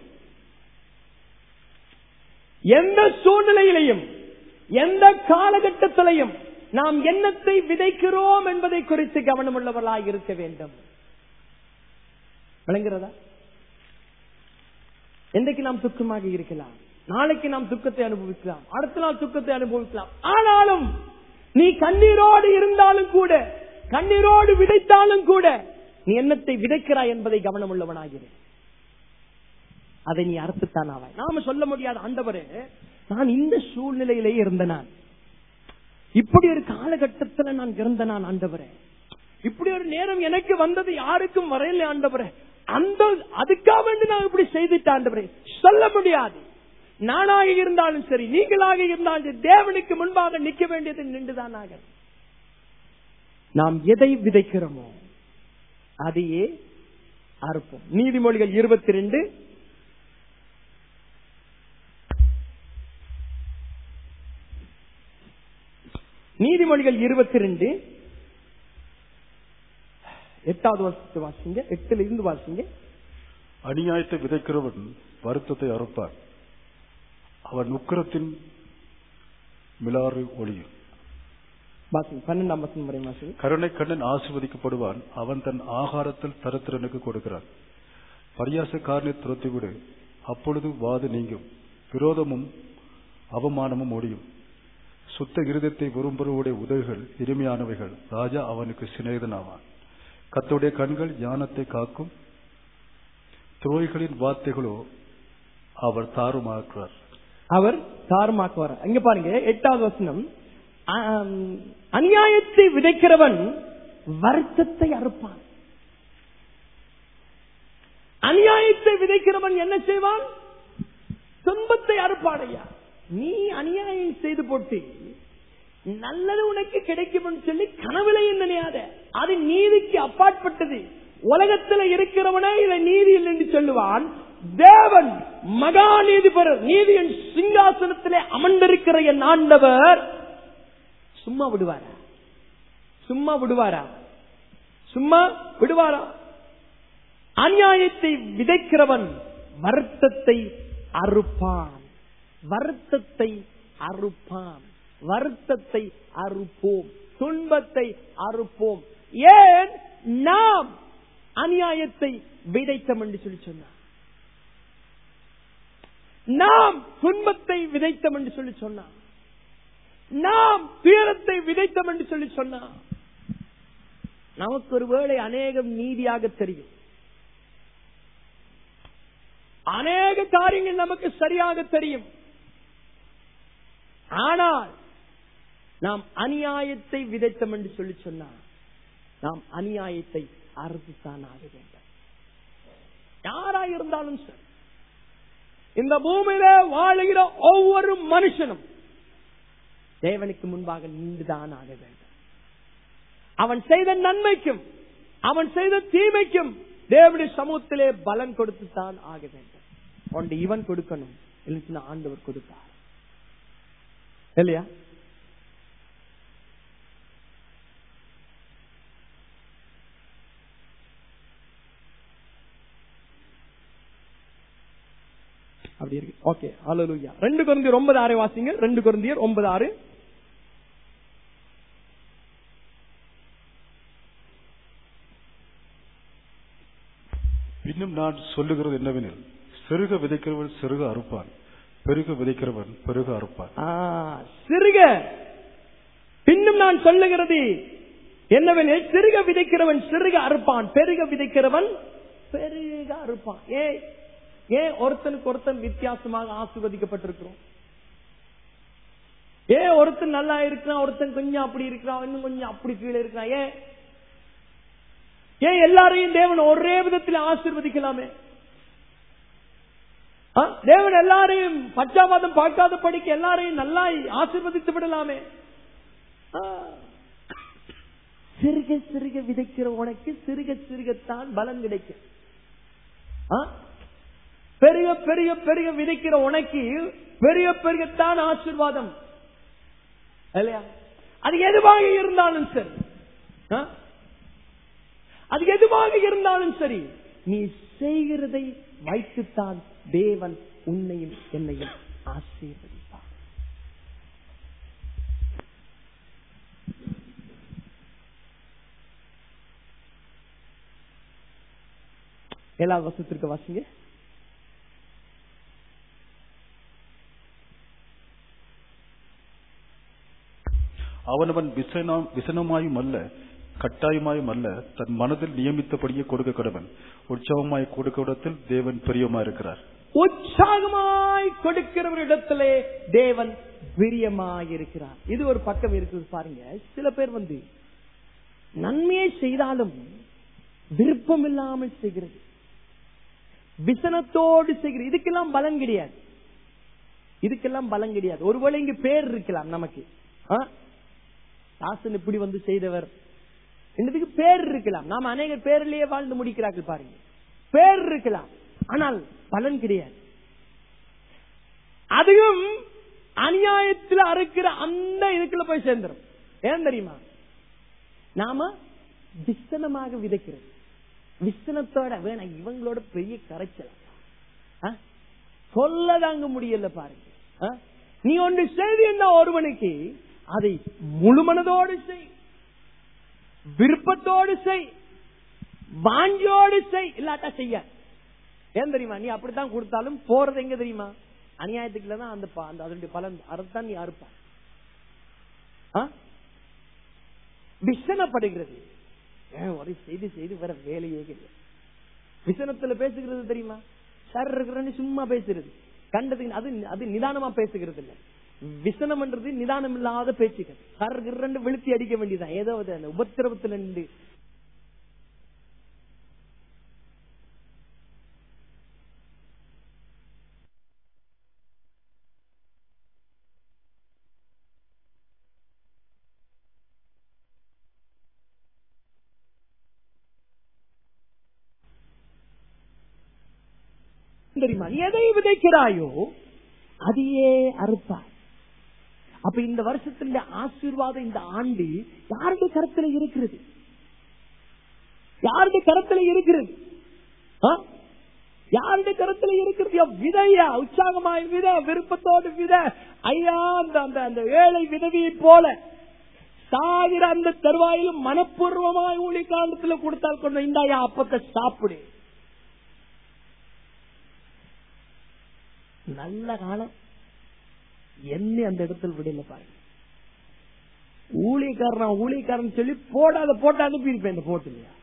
Speaker 1: எந்த சூழ்நிலையிலையும் எந்த காலகட்டத்திலையும் நாம் எண்ணத்தை விதைக்கிறோம் என்பதை குறித்து கவனமுள்ளவர்களாக இருக்க வேண்டும் விளங்குறதா என்றைக்கு நாம் துக்கமாக இருக்கலாம் நாளைக்கு நாம் துக்கத்தை அனுபவிக்கலாம் அடுத்த நாள் துக்கத்தை அனுபவிக்கலாம் ஆனாலும் நீ கண்ணீரோடு இருந்தாலும் கூட கண்ணீரோடு விதைத்தாலும் கூட நீ எண்ணத்தை விதைக்கிறாய் என்பதை கவனமுள்ளவனாகிறேன் அதை நீ அறுத்துத்தான் ஆவாய் நாம சொல்ல முடியாத ஆண்டவரே நான் இந்த சூழ்நிலையிலே இருந்த நான் இப்படி ஒரு காலகட்டத்துல நான் இருந்த நான் ஆண்டவரே இப்படி ஒரு நேரம் எனக்கு வந்தது யாருக்கும் வரையில ஆண்டவரே அந்த அதுக்காக வேண்டி நான் இப்படி செய்துட்டு ஆண்டவரே சொல்ல முடியாது நானாக இருந்தாலும் சரி நீங்களாக இருந்தாலும் சரி தேவனுக்கு முன்பாக நிக்க வேண்டியது நின்றுதான் ஆக நாம் எதை விதைக்கிறோமோ அதையே அறுப்போம் நீதிமொழிகள் இருபத்தி ரெண்டு நீதிமொழிகள் இருபத்தி ரெண்டு எட்டாவது வருஷத்தை வாசிங்க எட்டுல இருந்து வாசிங்க
Speaker 2: அநியாயத்தை விதைக்கிறவன் வருத்தத்தை அறுப்பார் அவன் உக்கிரத்தின் மிலாறு ஒளியும்
Speaker 1: வாசிங்க பன்னெண்டாம் வசனம் வரை வாசிங்க
Speaker 2: கருணை கண்ணன் ஆசிர்வதிக்கப்படுவான் அவன் தன் ஆகாரத்தில் தரத்திறனுக்கு கொடுக்கிறான் பரியாசக்காரனை துரத்திவிடு அப்பொழுது வாது நீங்கும் விரோதமும் அவமானமும் ஒடியும் சுத்த இருதத்தை விரும்புவருடைய உதவிகள் இனிமையானவைகள் ராஜா அவனுக்கு சிநேகிதனாவான் கத்தோடைய கண்கள் ஞானத்தை காக்கும் துரோகிகளின் வார்த்தைகளோ அவர் தாறுமாக்குறார்
Speaker 1: அவர் தாறுமாக்குவார் இங்க பாருங்க எட்டாவது வசனம் ஆம், அநியாயத்தை விதைக்கிறவன் வருத்தத்தை அறுப்பான் அநியாயத்தை விதைக்கிறவன் என்ன செய்வான் துன்பத்தை அறுப்பாடையா நீ அநியாயம் செய்து போட்டு நல்லது உனக்கு கிடைக்கும் சொல்லி கனவுலையும் நினையாத அது நீதிக்கு அப்பாற்பட்டது உலகத்தில் இருக்கிறவனே இதை நீதி இல்லை என்று சொல்லுவான் தேவன் மகா நீதிபரர் நீதியின் சிங்காசனத்திலே அமர்ந்திருக்கிற என் ஆண்டவர் சும்மா விடுவாரா சும்மா விடுவாரா சும்மா விடுவாரா அநியாயத்தை விதைக்கிறவன் வருத்தத்தை அறுப்பான் வருத்தத்தை அறுப்பான் வருத்தத்தை அறுப்போம் துன்பத்தை அறுப்போம் ஏன் நாம் அநியாயத்தை விதைத்தோம் என்று சொல்லி சொன்னார் நாம் துன்பத்தை விதைத்தோம் என்று சொல்லி சொன்னார் நாம் துயரத்தை விதைத்தோம் என்று சொல்லி சொன்னார் நமக்கு ஒருவேளை அநேகம் நீதியாக தெரியும் அநேக காரியங்கள் நமக்கு சரியாக தெரியும் ஆனால் நாம் அநியாயத்தை விதைத்தோம் என்று சொல்லி சொன்னார் நாம் அநியாயத்தை அறுத்துத்தான் ஆக வேண்டும் யாராக இருந்தாலும் சரி இந்த பூமியில வாழுகிற ஒவ்வொரு மனுஷனும் தேவனுக்கு முன்பாக நின்றுதான் ஆக வேண்டும் அவன் செய்த நன்மைக்கும் அவன் செய்த தீமைக்கும் தேவனுடைய சமூகத்திலே பலன் கொடுத்துத்தான் ஆக வேண்டும் ஒன்று இவன் கொடுக்கணும் இல்லைன்னா ஆண்டவர் கொடுப்பார் இல்லையா அப்படி இருக்கு ஓகே ஹalleluya ரெண்டு குருந்தியர் ஒன்பது ஆறு வாசிங்க ரெண்டு குருந்தியர் ஒன்பது ஆறு
Speaker 2: இன்னும் நான் சொல்லுகிறது என்னவெனில் சிறுக விதைக்கிறவன் சிறுக அறுப்பான் பெருக விதைக்கிறவன் பெருக அறுப்பான்
Speaker 1: ஆ, சிறுக பின்னும் நான் சொல்லுகிறது என்னவெனில் சிறுக விதைக்கிறவன் சிறுக அறுப்பான் பெருக விதைக்கிறவன் பெருக அறுப்பான் ஏ ஏன் ஒருத்தனுக்கு ஒருத்தன் வித்தியாசமாக ஆசிர்வதிக்கப்பட்டிருக்கிறோம் ஏன் ஒருத்தன் நல்லா இருக்கிறான் ஒருத்தன் கொஞ்சம் அப்படி இருக்கிறான் இன்னும் கொஞ்சம் அப்படி கீழே இருக்கிறான் ஏன் ஏன் எல்லாரையும் தேவன் ஒரே விதத்தில் ஆசீர்வதிக்கலாமே ஆ? தேவன் எல்லாரையும் பச்சாபாதம் பார்க்காத படிக்க எல்லாரையும் நல்லா ஆசீர்வதித்து விடலாமே ஆ. சிறுக சிறுக விதைக்கிற உனக்கு சிறுக சிறுகத்தான் பலன் கிடைக்கும் ஆ? பெரிய பெரிய பெரிய விதைக்கிற உனக்கு பெரிய பெரியத்தான் ஆசீர்வாதம் இல்லையா அது எதுவாக இருந்தாலும் சரி ஆ? அது எதுவாக இருந்தாலும் சரி நீ செய்கிறதை வைத்துத்தான் தேவன் உன்னையும் என்னையும் ஆசீர்வதிப்பார் ஏழாவது வருஷத்திற்கு வாசிங்க
Speaker 2: அவனவன் விசனம் விசனமாயும் அல்ல கட்டாயமாயும் அல்ல தன் மனதில் நியமித்தபடியே கொடுக்க கடவன் உற்சவமாய் கொடுக்கவிடத்தில் தேவன் பிரியமா இருக்கிறார்
Speaker 1: உற்சாகமாய் கொடுக்கிறவரிடத்திலே தேவன் பிரியமாயிருக்கிறார் இது ஒரு பக்கம் இருக்குது பாருங்க சில பேர் வந்து நன்மையை செய்தாலும் விருப்பம் இல்லாமல் செய்கிறது விசனத்தோடு செய்கிறது இதுக்கெல்லாம் பலன் கிடையாது இதுக்கெல்லாம் பலன் கிடையாது ஒருவேளை இங்கு பேர் இருக்கலாம் நமக்கு ஆ? தாசன் இப்படி வந்து செய்தவர் என்றதுக்கு பேர் இருக்கலாம் நாம அநேக பேரிலேயே வாழ்ந்து முடிக்கிறார்கள் பாருங்க பேர் இருக்கலாம் ஆனால் பலன் கிடையாது அதுவும் அநியாயத்தில் அறுக்கிற அந்த இதுக்குள்ள போய் சேர்ந்துரும் ஏன் தெரியுமா நாம விசனமாக விதைக்கிறது விசனத்தோட வேணாம் இவங்களோட பெரிய கரைச்சல் ஆ? சொல்ல தாங்க முடியல பாருங்க ஆ? நீ ஒன்று செய்தி என்ன ஒருவனுக்கு அதை முழு மனதோடு செய் விருப்பத்தோடு செய் வாஞ்சியோடு செய் இல்லாட்டா செய்ய ஏன் தெரியுமா நீ அப்படித்தான் கொடுத்தாலும் போறது எங்க தெரியுமா அநியாயத்துக்குள்ள தான் அந்த ப- அந்த அதனுடைய பலன் அறுத்தான் நீ அறுப்ப ஆ? விசனப்படுகிறது ஏன் ஒரு செய்தி செய்து வர வேலையே கிடையாது விசனத்துல பேசுகிறது தெரியுமா சார் இருக்கிறன்னு சும்மா பேசுறது கண்டதுக்கு அது அது நிதானமா பேசுகிறது இல்ல விசனம் என்றது நிதானம் இல்லாத பேச்சுகள் சார் இருக்கிறன்னு வெளுத்தி அடிக்க வேண்டியதான் ஏதோ அது அந்த உபத்திரவத்துல நின்று தெரியுமா நீ எதை விதைக்கிறாயோ அதையே அறுப்பாய் அப்ப இந்த வருஷத்துல ஆசீர்வாதம் இந்த ஆண்டு யாருடைய கருத்துல இருக்கிறது யாருடைய கருத்துல இருக்கிறது ஆ? யாருடைய கருத்துல இருக்கிறது என் விதையா உற்சாகமாய் வித விருப்பத்தோடு வித ஐயா அந்த அந்த அந்த ஏழை விதவியை போல சாகிற அந்த தருவாயிலும் மனப்பூர்வமாய் ஊழி காலத்துல கொடுத்தால் கொண்டு இந்தாயா அப்பத்தை சாப்பிடு நல்ல காலம் என்ன அந்த இடத்துல விடல பாருங்க ஊழியக்காரன் ஊழியக்காரன் சொல்லி போடாத போட்டு அனுப்பியிருப்பேன் இந்த போட்டு இல்லையா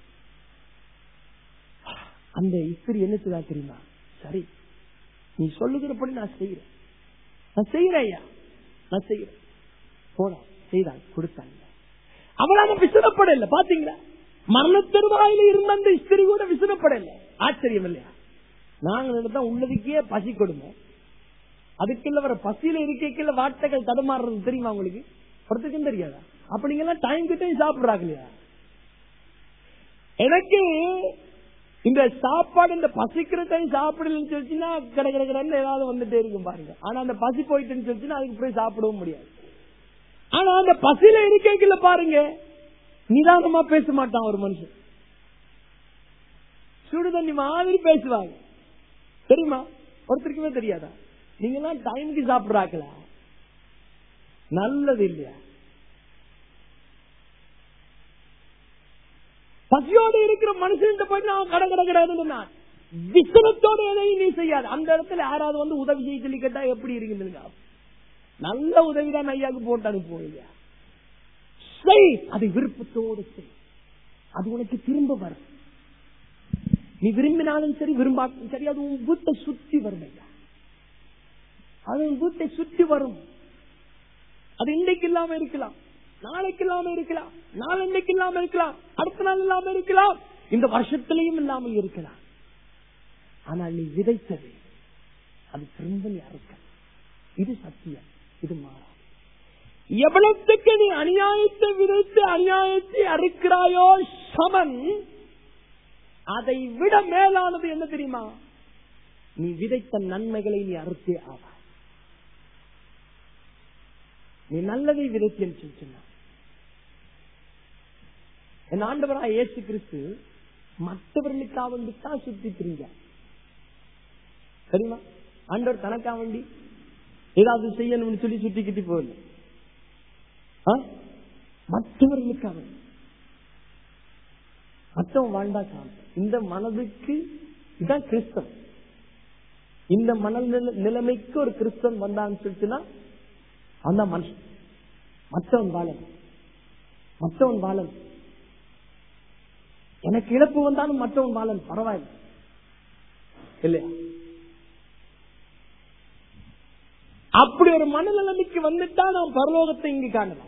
Speaker 1: அந்த இஸ்திரி என்ன செய்தா தெரியுமா சரி நீ சொல்லுகிறபடி நான் செய்யறேன் நான் செய்யறேன் ஐயா நான் செய்யறேன் போடா செய்தாங்க கொடுத்தாங்க அவளால விசனப்படல பாத்தீங்களா மரணத்தருவாயில இருந்த அந்த இஸ்திரி கூட விசனப்படல ஆச்சரியம் இல்லையா நாங்க நினைத்தா உள்ளதுக்கே பசி கொடுமை அதுக்குள்ள வர பசியில இருக்கைக்குள்ள வார்த்தைகள் தடுமாறுறது தெரியுமா உங்களுக்கு ஒருத்தருக்கும் தெரியாதா அப்ப நீங்க எல்லாம் டைம் கிட்டே சாப்பிடுறாங்க இல்லையா எனக்கு இந்த சாப்பாடு இந்த பசிக்கிற டைம் சாப்பிடலன்னு சொல்லிச்சுன்னா கடை கடை கடைன்னு ஏதாவது வந்துட்டே இருக்கும் பாருங்க ஆனா அந்த பசி போயிட்டுன்னு சொல்லிச்சுன்னா அதுக்கு போய் சாப்பிடவும் முடியாது ஆனா அந்த பசியில இருக்கைக்குள்ள பாருங்க நிதானமா பேச மாட்டான் ஒரு மனுஷன் சுடு தண்ணி மாதிரி பேசுவாங்க தெரியுமா ஒருத்தருக்குமே தெரியாதா நீங்க எல்லாம் டைமுக்கு சாப்பிடுறாங்களா நல்லது இல்லையா பசியோடு இருக்கிற மனுஷன் போய் நான் கட கட கடாதுன்னு நான் விசனத்தோடு எதையும் நீ செய்யாது அந்த இடத்துல யாராவது வந்து உதவி செய்ய சொல்லி கேட்டா எப்படி இருக்குதுங்க நல்ல உதவிதான் ஐயாவுக்கு போட்டு அனுப்புவோம் இல்லையா செய் அதை விருப்பத்தோடு செய் அது உனக்கு திரும்ப வரும் நீ விரும்பினாலும் சரி விரும்பாலும் சரி அது உன் வீட்டை சுத்தி வரும் ஐயா அது உன் வீட்டை சுத்தி வரும் அது இன்றைக்கு இல்லாம இருக்கலாம் நாளைக்கு இல்லாம இருக்கலாம் நாளன்னைக்கு இல்லாம இருக்கலாம் அடுத்த நாள் இல்லாம இருக்கலாம் இந்த வருஷத்திலையும் இல்லாமல் இருக்கலாம் ஆனால் நீ விதைத்தது அது திரும்ப நீ அறுக்க இது சத்தியம் இது மாறா எவ்வளவுக்கு நீ அநியாயத்தை விதைத்து அநியாயத்தை அறுக்கிறாயோ சமன் அதை விட மேலானது என்ன தெரியுமா நீ விதைத்த நன்மைகளை நீ அறுத்தே ஆவா நீ நல்லதை விதைத்தேன்னு சொல்லி சொன்ன என் ஆண்டவரா இயேசு கிறிஸ்து மற்றவர்களுக்காக வேண்டி தான் சுத்தி திரிஞ்ச தெரியுமா ஆண்டவர் தனக்கா வேண்டி ஏதாவது செய்யணும்னு சொல்லி சுத்திக்கிட்டு போகல ஆ? மற்றவர்களுக்காக வேண்டி. மற்றவன் வாழ்ந்தா காணும் இந்த மனதுக்கு இதான் கிறிஸ்தவம் இந்த மன நிலைமைக்கு ஒரு கிறிஸ்தவன் வந்தான்னு சொல்லிட்டுனா அந்த மனுஷன் மற்றவன் வாழன் மற்றவன் வாழன் எனக்கு இழப்பு வந்தாலும் மற்றவன் வாழன் பரவாயில்லை இல்லையா அப்படி ஒரு மனநிலைமைக்கு வந்துட்டா நாம் பரலோகத்தை இங்கு காணலாம்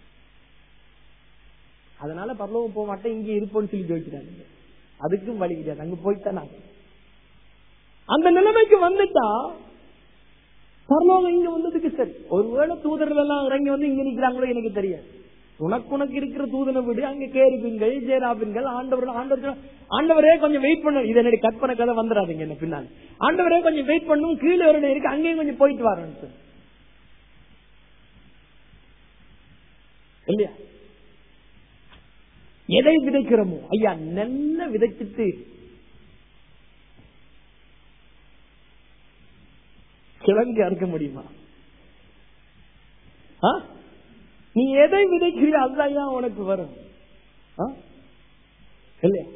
Speaker 1: அதனால பரலோகம் போக மாட்டேன் இங்கே இருப்போம்னு சொல்லி ஜோதிக்கிறாங்க அதுக்கும் வழி கிடையாது அங்க போய்த்தான் ஆகணும். அந்த நிலைமைக்கு வந்துட்டா பரலோகம் இங்க வந்ததுக்கு சரி ஒருவேளை தூதர்கள் எல்லாம் இறங்கி வந்து இங்க நிக்கிறாங்களோ எனக்கு தெரியாது உனக்கு உனக்கு இருக்கிற தூதனை விடு அங்க கேருபின்கள் ஜெயராபின்கள் ஆண்டவர் ஆண்டவர் ஆண்டவரே கொஞ்சம் வெயிட் பண்ணும் இது என்னுடைய கற்பனை கதை வந்துடாதீங்க என்ன பின்னால் ஆண்டவரே கொஞ்சம் வெயிட் பண்ணும் கீழே ஒரு இருக்கு அங்கேயும் கொஞ்சம் போயிட்டு வரேன் சார் இல்லையா எதை விதைக்கிறோமோ ஐயா நல்ல விதைச்சிட்டு கிழங்கு அறுக்க முடியுமா ஆ? நீ எதை விதைக்கிறியோ அதுதான் உனக்கு வரும் ஆ? இல்லையா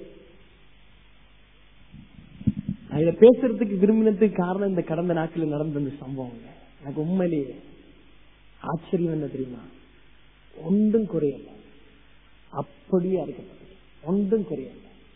Speaker 1: நான் இதை பேசுறதுக்கு விரும்பினதுக்கு காரணம் இந்த கடந்த நாட்களில் நடந்த இந்த சம்பவம் எனக்கு உண்மையிலேயே ஆச்சரியம் என்ன தெரியுமா ஒன்றும் குறையல அப்படியே அறுக்கப்பட்டது ஒன்றும் குறையல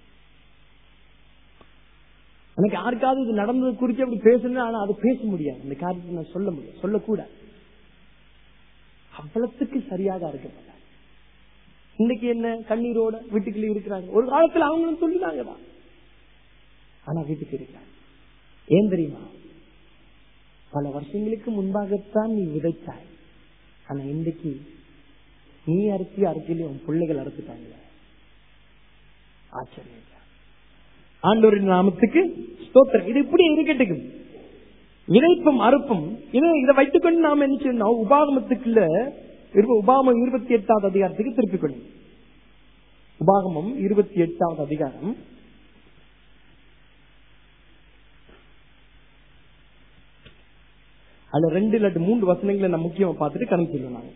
Speaker 1: எனக்கு யாருக்காவது இது நடந்தது குறித்து அப்படி பேசணும் ஆனா அது பேச முடியாது அந்த காரியத்தை நான் சொல்ல முடியும் சொல்லக்கூடாது அவ்வளத்துக்கு சரியாக அறுக்கப்பட்டார் இன்னைக்கு என்ன கண்ணீரோட வீட்டுக்குள்ள இருக்கிறாங்க ஒரு காலத்துல அவங்களும் சொல்லினாங்கதான் ஆனா வீட்டுக்கு இருக்கிறாங்க ஏன் தெரியுமா பல வருஷங்களுக்கு முன்பாகத்தான் நீ விதைத்தாய் ஆனா இன்றைக்கு நீ அறுத்தி அறுக்கையில உன் பிள்ளைகள் அறுத்துட்டாங்க ஆச்சரியம் ஆண்டவரின் நாமத்துக்கு ஸ்தோத்திரம் இது இப்படி இருக்கட்டும் விதைப்பும் அறுப்பும் இது இதை வைத்துக்கொண்டு நாம என்ன செய்யணும் உபாகமத்துக்குள்ள இருப- உபாகமம் இருபத்தி எட்டாவது அதிகாரத்துக்கு திருப்பிக் கொள்ளும் உபாகமம் இருபத்தி எட்டாவது அதிகாரம் அதுல ரெண்டு இல்லாட்டி மூன்று வசனங்களை நான் முக்கியமா பார்த்துட்டு கடந்து சொல்லுவாங்க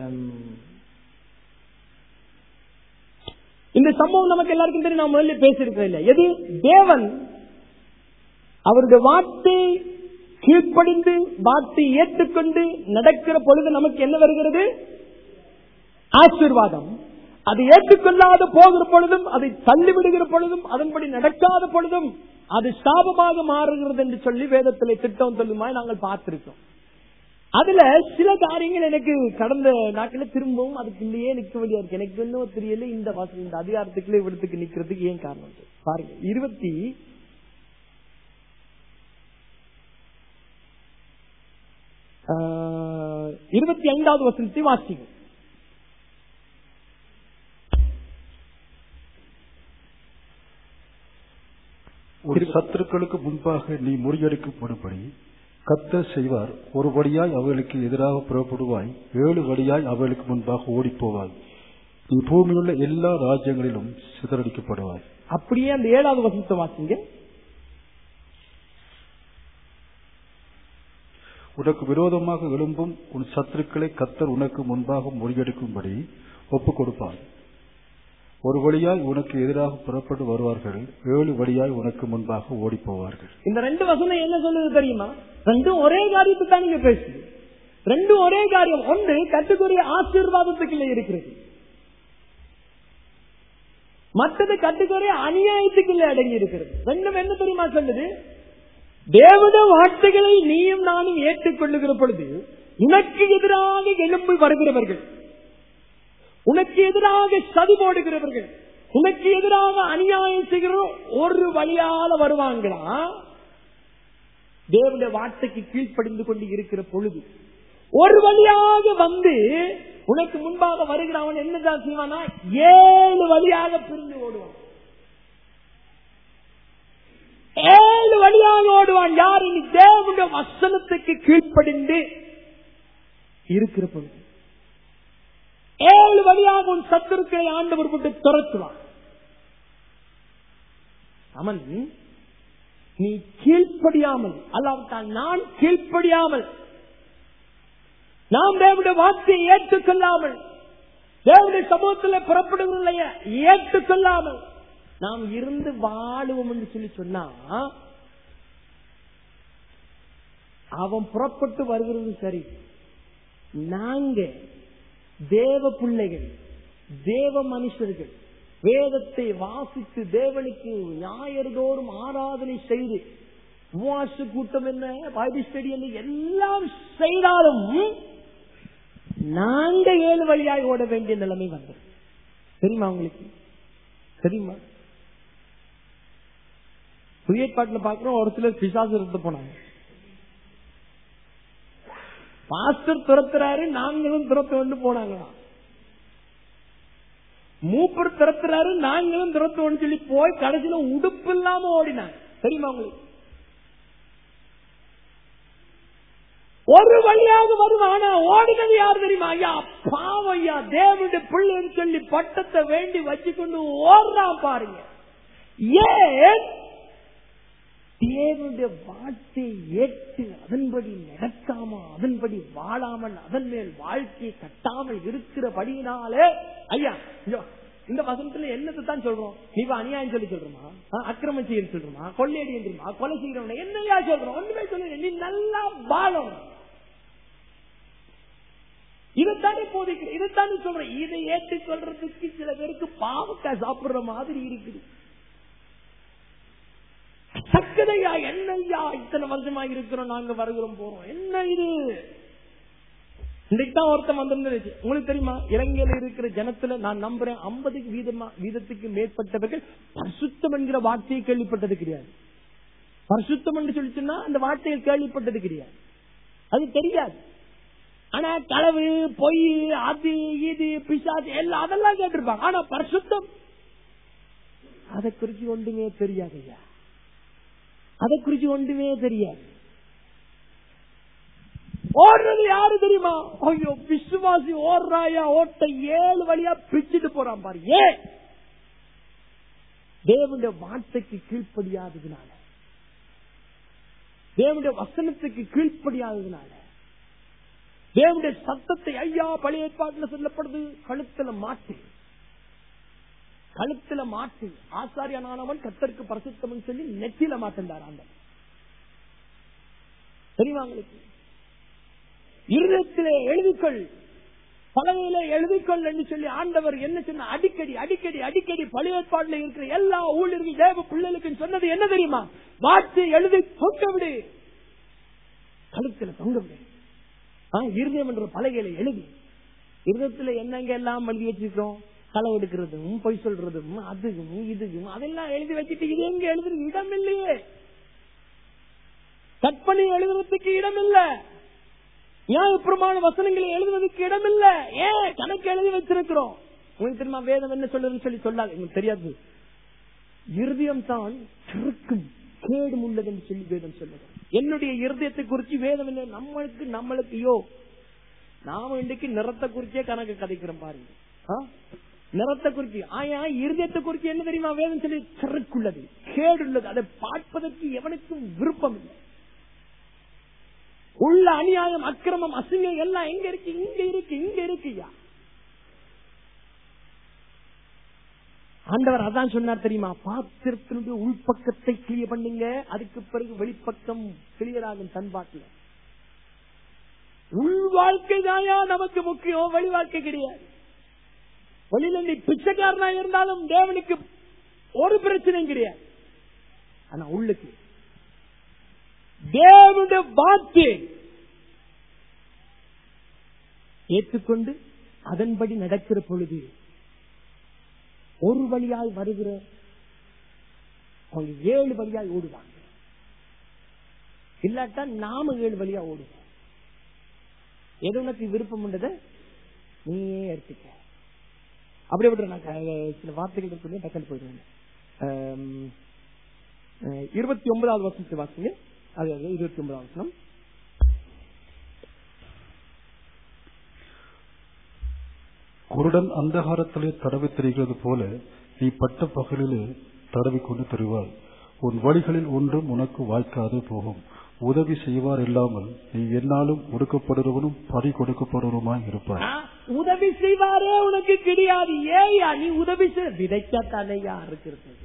Speaker 1: இந்த சம்பவம் நமக்கு எல்லாருக்கும் தெரியும் நான் முதல்ல பேசியிருக்கிறேன் இல்ல எது தேவன் அவருடைய வார்த்தை கீழ்ப்படிந்து வார்த்தை ஏற்றுக்கொண்டு நடக்கிற பொழுது நமக்கு என்ன வருகிறது ஆசீர்வாதம் அதை ஏற்றுக்கொள்ளாத போகிற பொழுதும் அதை தள்ளிவிடுகிற பொழுதும் அதன்படி நடக்காத பொழுதும் அது சாபமாக மாறுகிறது என்று சொல்லி வேதத்திலே திட்டம் சொல்லுமாய் நாங்கள் பார்த்திருக்கோம் அதுல சில காரியங்கள் எனக்கு கடந்த நாட்கள திரும்பவும் அதுக்குள்ளேயே நிக்க வேண்டியா இருக்கு எனக்கு இன்னும் தெரியல இந்த வாசல் இந்த அதிகாரத்துக்குள்ளே இவ்வளத்துக்கு நிக்கிறதுக்கு ஏன் காரணம் பாருங்க இருபத்தி ஆஹ், இருபத்தி ஐந்தாவது வசனத்தை வாசிங்க
Speaker 2: உன் சத்துருக்களுக்கு முன்பாக நீ முறியடிக்கப்படும்படி கத்தர் செய்வார் ஒரு வழியாய் அவர்களுக்கு எதிராக புறப்படுவாய் ஏழு வழியாய் அவர்களுக்கு முன்பாக ஓடிப்போவாய் நீ பூமியிலுள்ள எல்லா ராஜ்யங்களிலும் சிதறடிக்கப்படுவாய்
Speaker 1: அப்படியே அந்த ஏழாவது வசனத்தை வாசிங்க
Speaker 2: உனக்கு விரோதமாக எழும்பும் உன் சத்துருக்களை கத்தர் உனக்கு முன்பாக முறியடிக்கும்படி ஒப்புக் கொடுப்பார் ஒரு வழியாய் உனக்கு எதிராக புறப்பட்டு வருவார்கள் ஏழு வழியாய் உனக்கு முன்பாக ஓடிப்போவார்கள்
Speaker 1: இந்த ரெண்டு வசனம் என்ன சொல்லுது தெரியுமா ரெண்டும் ஒரே காரியத்தை தான் நீங்க பேசுது ரெண்டும் ஒரே காரியம் ஒன்று கட்டுக்குரிய ஆசீர்வாதத்துக்குள்ள இருக்கிறது மற்றது கட்டுக்குரிய அநியாயத்துக்குள்ள அடங்கி இருக்கிறது ரெண்டும் என்ன தெரியுமா சொல்லுது தேவத வார்த்தைகளை நீயும் நானும் ஏற்றுக்கொள்ளுகிற பொழுது உனக்கு எதிராக எழும்பி வருகிறவர்கள் உனக்கு எதிராக சதி போடுகிறவர்கள் உனக்கு எதிராக அநியாயம் செய்கிற ஒரு வழியால வருவாங்களா தேவனுடைய வார்த்தைக்கு கீழ்ப்படிந்து கொண்டு இருக்கிற பொழுது ஒரு வழியாக வந்து உனக்கு முன்பாக வருகிற அவன் என்னதான் செய்வானா ஏழு வழியாக பிரிந்து ஓடுவான் ஏழு வழியாக ஓடுவான் யார் இனி தேவனுடைய வசனத்துக்கு கீழ்ப்படிந்து இருக்கிற பொழுது ஏழு வழியாக உன் சத்துருக்களை ஆண்டவர் கொண்டு துரத்துவான் அவன் நீ கீழ்ப்படியாமல் அல்லாவிட்டால் நான் கீழ்ப்படியாமல் நாம் தேவனுடைய வார்த்தையை ஏற்றுக்கொள்ளாமல் தேவனுடைய சமூகத்தில் புறப்படுவதில்லைய ஏற்றுக்கொள்ளாமல் நாம் இருந்து வாழுவோம் என்று சொல்லி சொன்னா அவன் புறப்பட்டு வருகிறது சரி நாங்க தேவ பிள்ளைகள் தேவ மனுஷர்கள் வேதத்தை வாசித்து தேவனுக்கு ஞாயிறுதோறும் ஆராதனை செய்து உபவாச கூட்டம் என்ன பைபிள் ஸ்டடி என்ன எல்லாம் செய்தாலும் நாங்க ஏழு வழியாய் ஓட வேண்டிய நிலைமை வந்தது தெரியுமா உங்களுக்கு தெரியுமா புதிய ஏற்பாட்டுல பாக்குறோம் ஒரு சிலர் பிசாசு இருந்து போனாங்க பாஸ்டர் துரத்துறாரு நாங்களும் துரத்த வந்து போனாங்களாம் மூப்பர் துரத்துறாரு நாங்களும் துரத்துவோம்னு சொல்லி போய் கடைசியில உடுப்பு இல்லாம ஓடினாங்க தெரியுமா உங்களுக்கு ஒரு வழியாக வருவான் ஆனா ஓடினது யார் தெரியுமா ஐயா பாவம் ஐயா தேவனுடைய பிள்ளைன்னு சொல்லி பட்டத்தை வேண்டி வச்சுக்கொண்டு ஓடுறான் பாருங்க ஏன் தேவனுடைய வார்த்தை ஏற்று அதன்படி நடக்காம அதன்படி வாழாமல் அதன் மேல் வாழ்க்கையை கட்டாமல் இருக்கிறபடியினாலே ஐயா ஐயோ, இந்த வசனத்துல என்னத்தை தான் சொல்றோம் நீ இப்ப அநியாயம் சொல்லி சொல்றோமா ஆ, அக்கிரமம் செய்ய சொல்றோமா கொள்ளையடி சொல்றோமா கொலை செய்யறவன என்னையா சொல்றோம் ஒண்ணுமே சொல்லல நீ நல்லா வாழணும் இதைத்தானே போதிக்கிற இதைத்தானே சொல்றேன் இதை ஏற்றுக்கொள்றதுக்கு சில பேருக்கு பாவக்காய் சாப்பிடுற மாதிரி இருக்குது சக்கரையா என்னையா இத்தனை வருஷமா இருக்கிறோம் நாங்க வருகிறோம் போறோம் என்ன இது இன்னைக்கு தான் ஒருத்தன் வந்திருந்துச்சு உங்களுக்கு தெரியுமா இலங்கையில இருக்கிற ஜனத்துல நான் நம்புறேன் ஐம்பது வீதமா வீதத்துக்கு மேற்பட்டவர்கள் பரிசுத்தம் என்கிற வார்த்தையை கேள்விப்பட்டது கிடையாது பரிசுத்தம் என்று சொல்லிச்சுன்னா அந்த வார்த்தையை கேள்விப்பட்டது கிடையாது அது தெரியாது ஆனா களவு பொய் அது இது பிசாசு எல்லாம் அதெல்லாம் கேட்டிருப்பாங்க ஆனா பரிசுத்தம் அதை குறிச்சு ஒன்றுமே தெரியாது ஐயா அதை குறிச்சு ஒன்றுமே தெரியாது ஓடுறது யாரு தெரியுமா ஐயோ விசுவாசி ஓடுறாயா ஓட்ட ஏழு வழியா பிச்சுட்டு போறான் பாரு ஏன் தேவனுடைய வார்த்தைக்கு கீழ்ப்படியாததுனால தேவனுடைய வசனத்துக்கு கீழ்ப்படியாததுனால தேவனுடைய சத்தத்தை ஐயா பழைய ஏற்பாட்டில் சொல்லப்படுது கழுத்துல மாட்டு கழுத்துல மாட்டு ஆசாரியனானவன் கத்தருக்கு பரிசுத்தம் சொல்லி நெத்தியில மாட்டேன்டார் ஆண்டவன் தெரியுமா உங்களுக்கு இருதயத்திலே எழுதிக்கொள் பலகையில எழுதிக்கொள் என்று சொல்லி ஆண்டவர் என்ன சொன்ன அடிக்கடி அடிக்கடி அடிக்கடி பழைய ஏற்பாடுல இருக்கிற எல்லா ஊழியர்கள் தேவ பிள்ளைகளுக்கு சொன்னது என்ன தெரியுமா வார்த்தை எழுதி தொங்க விடு கழுத்துல தொங்க விடு ஆ, இருதயம் என்ற பலகையில எழுதி இருதயத்துல என்னங்க எல்லாம் எழுதி வச்சிருக்கோம் களவு எடுக்கிறதும் பொய் சொல்றதும் அதுவும் இதுவும் அதெல்லாம் எழுதி வச்சுட்டு இது எங்க எழுதுறது இடம் இல்லையே கற்பனை எழுதுறதுக்கு இடம் இல்ல நியாயப்பிரமாண வசனங்களை எழுதுவதற்கு இடம் இல்ல ஏன் கணக்கு எழுதி வச்சிருக்கிறோம் உங்களுக்கு தெரியுமா வேதம் என்ன சொல்லுதுன்னு சொல்லி சொல்லாது உங்களுக்கு தெரியாது இருதயம் தான் திருக்கும் கேடும் உள்ளது என்று சொல்லி வேதம் சொல்லுது என்னுடைய இருதயத்தை குறித்து வேதம் என்ன நம்மளுக்கு நம்மளுக்கு யோ நாம இன்றைக்கு நிறத்தை குறிச்சே கணக்கு கதைக்கிறோம் பாருங்க ஆ? நிறத்தை குறிச்சு ஆயா இருதயத்தை குறிச்சு என்ன தெரியுமா வேதம் சொல்லி சிறக்குள்ளது கேடுள்ளது அதை பார்ப்பதற்கு எவனுக்கும் விருப்பம் இல்லை உள்ள அநியாயம் அக்கிரமம் அசிங்கம் எல்லாம் எங்க இருக்கு இங்க இருக்கு இங்க இருக்குயா ஆண்டவர் அதான் சொன்னார் தெரியுமா பாத்திரத்தினுடைய உள்பக்கத்தை கிளியர் பண்ணுங்க அதுக்கு பிறகு வெளிப்பக்கம் கிளியர் ஆகும் தன்பாட்டுல உள் வாழ்க்கை தாயா நமக்கு முக்கியம் வெளி வாழ்க்கை கிடையாது வெளியில நீ பிச்சைக்காரனா இருந்தாலும் தேவனுக்கு ஒரு பிரச்சனையும் கிடையாது ஆனா உள்ளுக்கு தேவனுடைய வார்த்தை ஏற்றுக்கொண்டு அதன்படி நடக்கிற பொழுது ஒரு வழியாய் வருகிற அவங்க ஏழு வழியாய் ஓடுவாங்க இல்லாட்டா நாம ஏழு வழியா ஓடுவோம் எது உனக்கு விருப்பம் உள்ளத நீயே எடுத்துக்க அப்படியே விட்டு நான் க- சில வார்த்தைகள் சொல்லி டக்கல் போயிடுவேன் ஆம், அஹ், இருபத்தி ஒன்பதாவது வருஷத்தை வாசிங்க அது அது இருபத்தி ஒன்பதாவது வருஷம்
Speaker 2: குருடன் அந்தகாரத்திலே தடவி திரிகிறது போல நீ பட்ட பகலிலே தடவி கொண்டு திரிவாய் உன் வழிகளில் ஒன்றும் உனக்கு வாய்க்காது போகும் உதவி செய்வார் இல்லாமல் நீ என்னாலும் ஒடுக்கப்படுறவனும் பறி கொடுக்கப்படுவனுமாய் இருப்பாய்
Speaker 1: ஆ, உதவி செய்வாரே உனக்கு கிடையாது ஏயா நீ உதவி செய் விதைச்சா தானையா அறுக்கிறது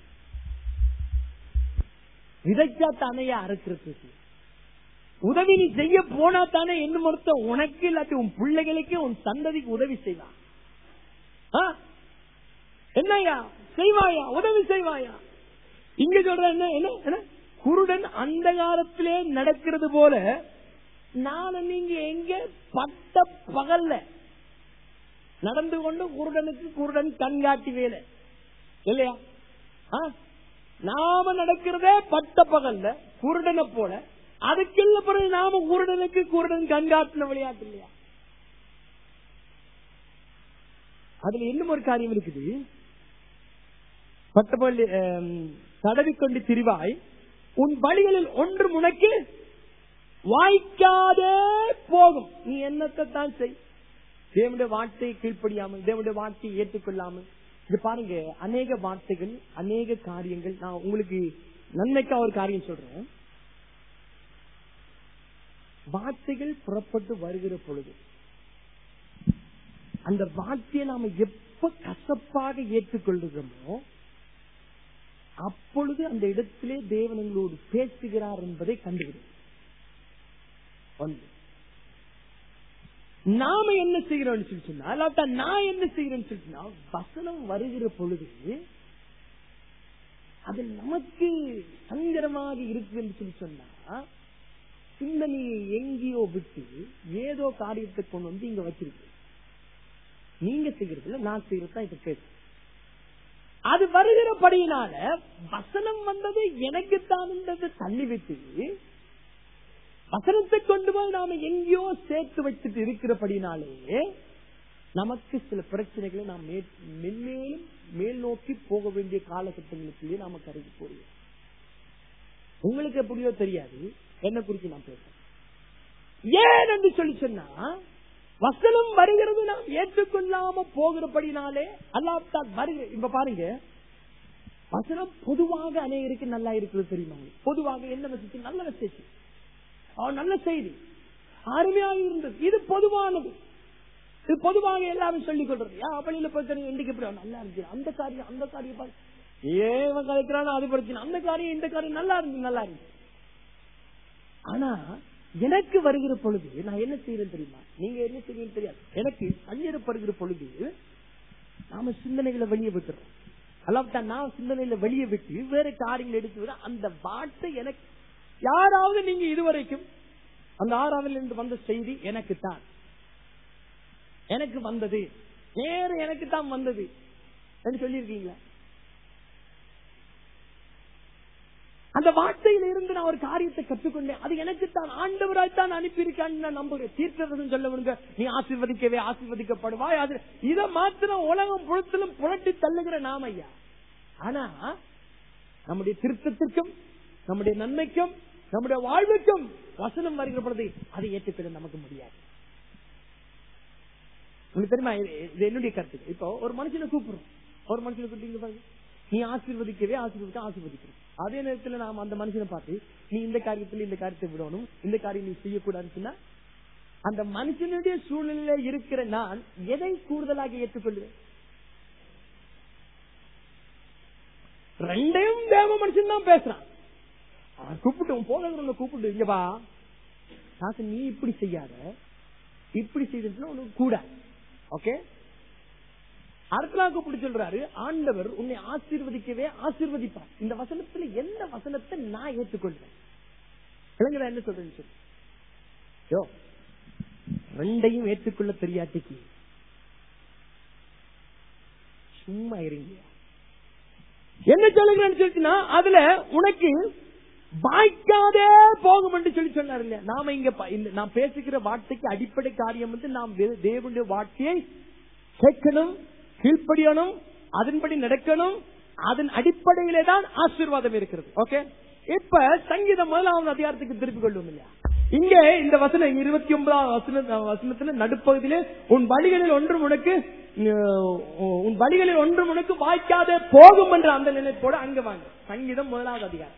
Speaker 1: விதைச்சா தானையா அறுக்கிறது உதவி நீ செய்ய போனா தானே என்ன அர்த்தம் உனக்கு இல்லாட்டி உன் பிள்ளைகளுக்கு உன் சந்ததிக்கு உதவி செய்வான் ஆ? என்னய்யா செய்வாயா உதவி செய்வாயா இங்க சொல்ற என்ன என்ன என்ன குருடன் அந்தகாரத்திலே நடக்கிறது போல நான் நீங்க எங்க பட்ட பகல்ல நடந்து கொண்டு குருடனுக்கு குருடன் கண்காட்டி வேலை இல்லையா ஆ? நாம நடக்கிறதே பட்ட பகல்ல குருடனை போல அதுக்குள்ள பிறகு நாம குருடனுக்கு குருடன் கண்காட்டின விளையாட்டு இல்லையா அதுல இன்னும் ஒரு காரியம் இருக்குது பட்டப்பள்ளி தடவிக்கொண்டு திரிவாய் உன் வழிகளில் ஒன்று உனக்கு வாய்க்காதே போகும் நீ என்னத்தை தான் செய் தேவனுடைய வார்த்தையை கீழ்ப்படியாமல் தேவனுடைய வார்த்தையை ஏற்றுக்கொள்ளாமல் இது பாருங்க அநேக வார்த்தைகள் அநேக காரியங்கள் நான் உங்களுக்கு நன்மைக்கா ஒரு காரியம் சொல்றேன் வார்த்தைகள் புறப்பட்டு வருகிற பொழுது அந்த வார்த்தையை நாம எப்ப கசப்பாக ஏற்றுக்கொள்ளுகிறோமோ அப்பொழுது அந்த இடத்திலே தேவன் எங்களோடு பேசுகிறார் என்பதை கண்டுகிறோம் ஒன்று நாம என்ன செய்கிறோம்னு சொல்லி சொன்னா இல்லாட்டா நான் என்ன செய்கிறேன்னு சொல்லி சொன்னா வசனம் வருகிற பொழுது அது நமக்கு சங்கரமாக இருக்கு என்று சொல்லி சொன்னா சிந்தனையை எங்கேயோ விட்டு ஏதோ காரியத்தை கொண்டு வந்து இங்க வச்சிருக்கு நீங்க செய்யறதுல நான் செய்யறது தான் இப்ப பேசு அது வருகிறபடியினால வசனம் வந்தது எனக்கு தான் தள்ளி விட்டு வசனத்தை கொண்டு போய் நாம எங்கேயோ சேர்த்து வச்சுட்டு இருக்கிறபடினாலே நமக்கு சில பிரச்சனைகளை நாம் மே- மென்மேலும் மேல் நோக்கி போக வேண்டிய காலகட்டங்களுக்குள்ளே நாம கருதி போறோம் உங்களுக்கு எப்படியோ தெரியாது என்ன குறித்து நான் பேசுறேன் ஏன் என்று சொல்லி சொன்னா வசனம் வருகிறது நாம் ஏற்றுக்கொள்ளாம போகிறபடினாலே அல்லாவிட்டால் வருகிற இப்ப பாருங்க வசனம் பொதுவாக அநேகருக்கு நல்லா இருக்கிறது தெரியுமா உங்களுக்கு? பொதுவாக என்ன மெசேஜ் நல்ல மெசேஜ் அவன் நல்ல செய்தி அருமையாக இருந்தது இது பொதுவானது இது பொதுவாக எல்லாரும் சொல்லிக் கொள்றது ஏன் அவளில பிரச்சனை இன்றைக்கு எப்படி அவன் நல்லா இருந்துச்சு அந்த காரியம் அந்த காரியம் பாரு ஏவன் கலைக்கிறானோ அது பிரச்சனை அந்த காரியம் இந்த காரியம் நல்லா இருந்து நல்லா இருந்து ஆனா எனக்கு வருகிற பொழுது நான் என்ன செய்யறேன் தெரியுமா நீங்க என்ன செய்யறீங்கன்னு தெரியாது எனக்கு சஞ்சரிப்படுகிற பொழுது நாம சிந்தனைகளை வெளியே விட்டுறோம் அல்லாவிட்டா நான் சிந்தனையில வெளியே விட்டு வேற காரியங்கள் எடுத்து விட அந்த வார்த்தை எனக்கு யாராவது நீங்க இதுவரைக்கும் அந்த ஆறாவில் இருந்து வந்த செய்தி எனக்கு தான் எனக்கு வந்தது நேர எனக்கு தான் வந்தது என்று சொல்லியிருக்கீங்களா அந்த வார்த்தையில இருந்து நான் ஒரு காரியத்தை கற்றுக்கொண்டேன் அது எனக்கு தான் ஆண்டவராய் தான் அனுப்பியிருக்கான்னு நான் நம்புகிறேன் தீர்க்கதரிசனம் சொல்ல விடுங்க நீ ஆசீர்வதிக்கவே ஆசீர்வதிக்கப்படுவாய் அது இதை மாத்திரம் உலகம் புலத்திலும் புரட்டி தள்ளுகிற நாம ஐயா ஆனா நம்முடைய திருத்தத்திற்கும் நம்முடைய நன்மைக்கும் நம்முடைய வாழ்வுக்கும் வசனம் வருகிற பொழுது அதை ஏற்றுக்கொள்ள நமக்கு முடியாது உங்களுக்கு தெரியுமா இது இது என்னுடைய கருத்து இப்போ ஒரு மனுஷனை கூப்பிடுறோம் ஒரு மனுஷனை கூப்பிட்டு பாருங்க நீ ஆசீர்வதிக்கவே ஆசீர்வதிக்க ஆசீர்வதிக்கணும் அதே நேரத்துல நாம அந்த மனுஷனை பார்த்து நீ இந்த காரியத்துல இந்த காரியத்தை விடணும் இந்த காரியம் நீ செய்யக்கூடாதுன்னு சொன்னா அந்த மனுஷனுடைய சூழ்நிலையில இருக்கிற நான் எதை கூடுதலாக ஏற்றுக்கொள்வேன் ரெண்டையும் தேவ மனுஷன் தான் பேசுறான் அவன் கூப்பிட்டு உன் போகிறவங்க கூப்பிட்டு இங்க வா தாசு நீ இப்படி செய்யாத இப்படி செய்ததுன்னா உனக்கு கூட ஓகே அடுத்த கூப்பிட்டு சொல்றாரு ஆண்டவர் உன்னை ஆசீர்வதிக்கவே ஆசீர்வதிப்பார் இந்த வசனத்துல எந்த வசனத்தை நான் ஏற்றுக்கொள்வேன் விளங்குதா என்ன சொல்றேன்னு சொல்லு யோ ரெண்டையும் ஏற்றுக்கொள்ள தெரியாட்டிக்கு சும்மா இருங்க என்ன சொல்லுகிறேன்னு சொல்லிச்சுன்னா அதுல உனக்கு வாய்க்காதே போகும் என்று சொல்லி சொன்னார் இல்லையா நாம இங்க ப- இந்த- நாம் பேசுகிற வார்த்தைக்கு அடிப்படை காரியம் வந்து நாம் வே- தேவனுடைய வார்த்தையை கேட்கணும் கீழ்ப்படியணும் அதன்படி நடக்கணும் அதன் அடிப்படையிலே தான் ஆசீர்வாதம் இருக்கிறது ஓகே இப்ப சங்கீதம் முதலாவது அதிகாரத்துக்கு திருப்பிக் கொள்ளும் இல்லையா இங்க இந்த வசனம் இருபத்தி ஒன்பதாம் வசன வசனத்துல நடுப்பகுதியிலே உன் வழிகளில் ஒன்றும் உனக்கு அஹ், உன் வழிகளில் ஒன்றும் உனக்கு வாய்க்காதே போகும் என்ற அந்த நினைப்போட அங்க வாங்க சங்கீதம் முதலாவது அதிகாரம்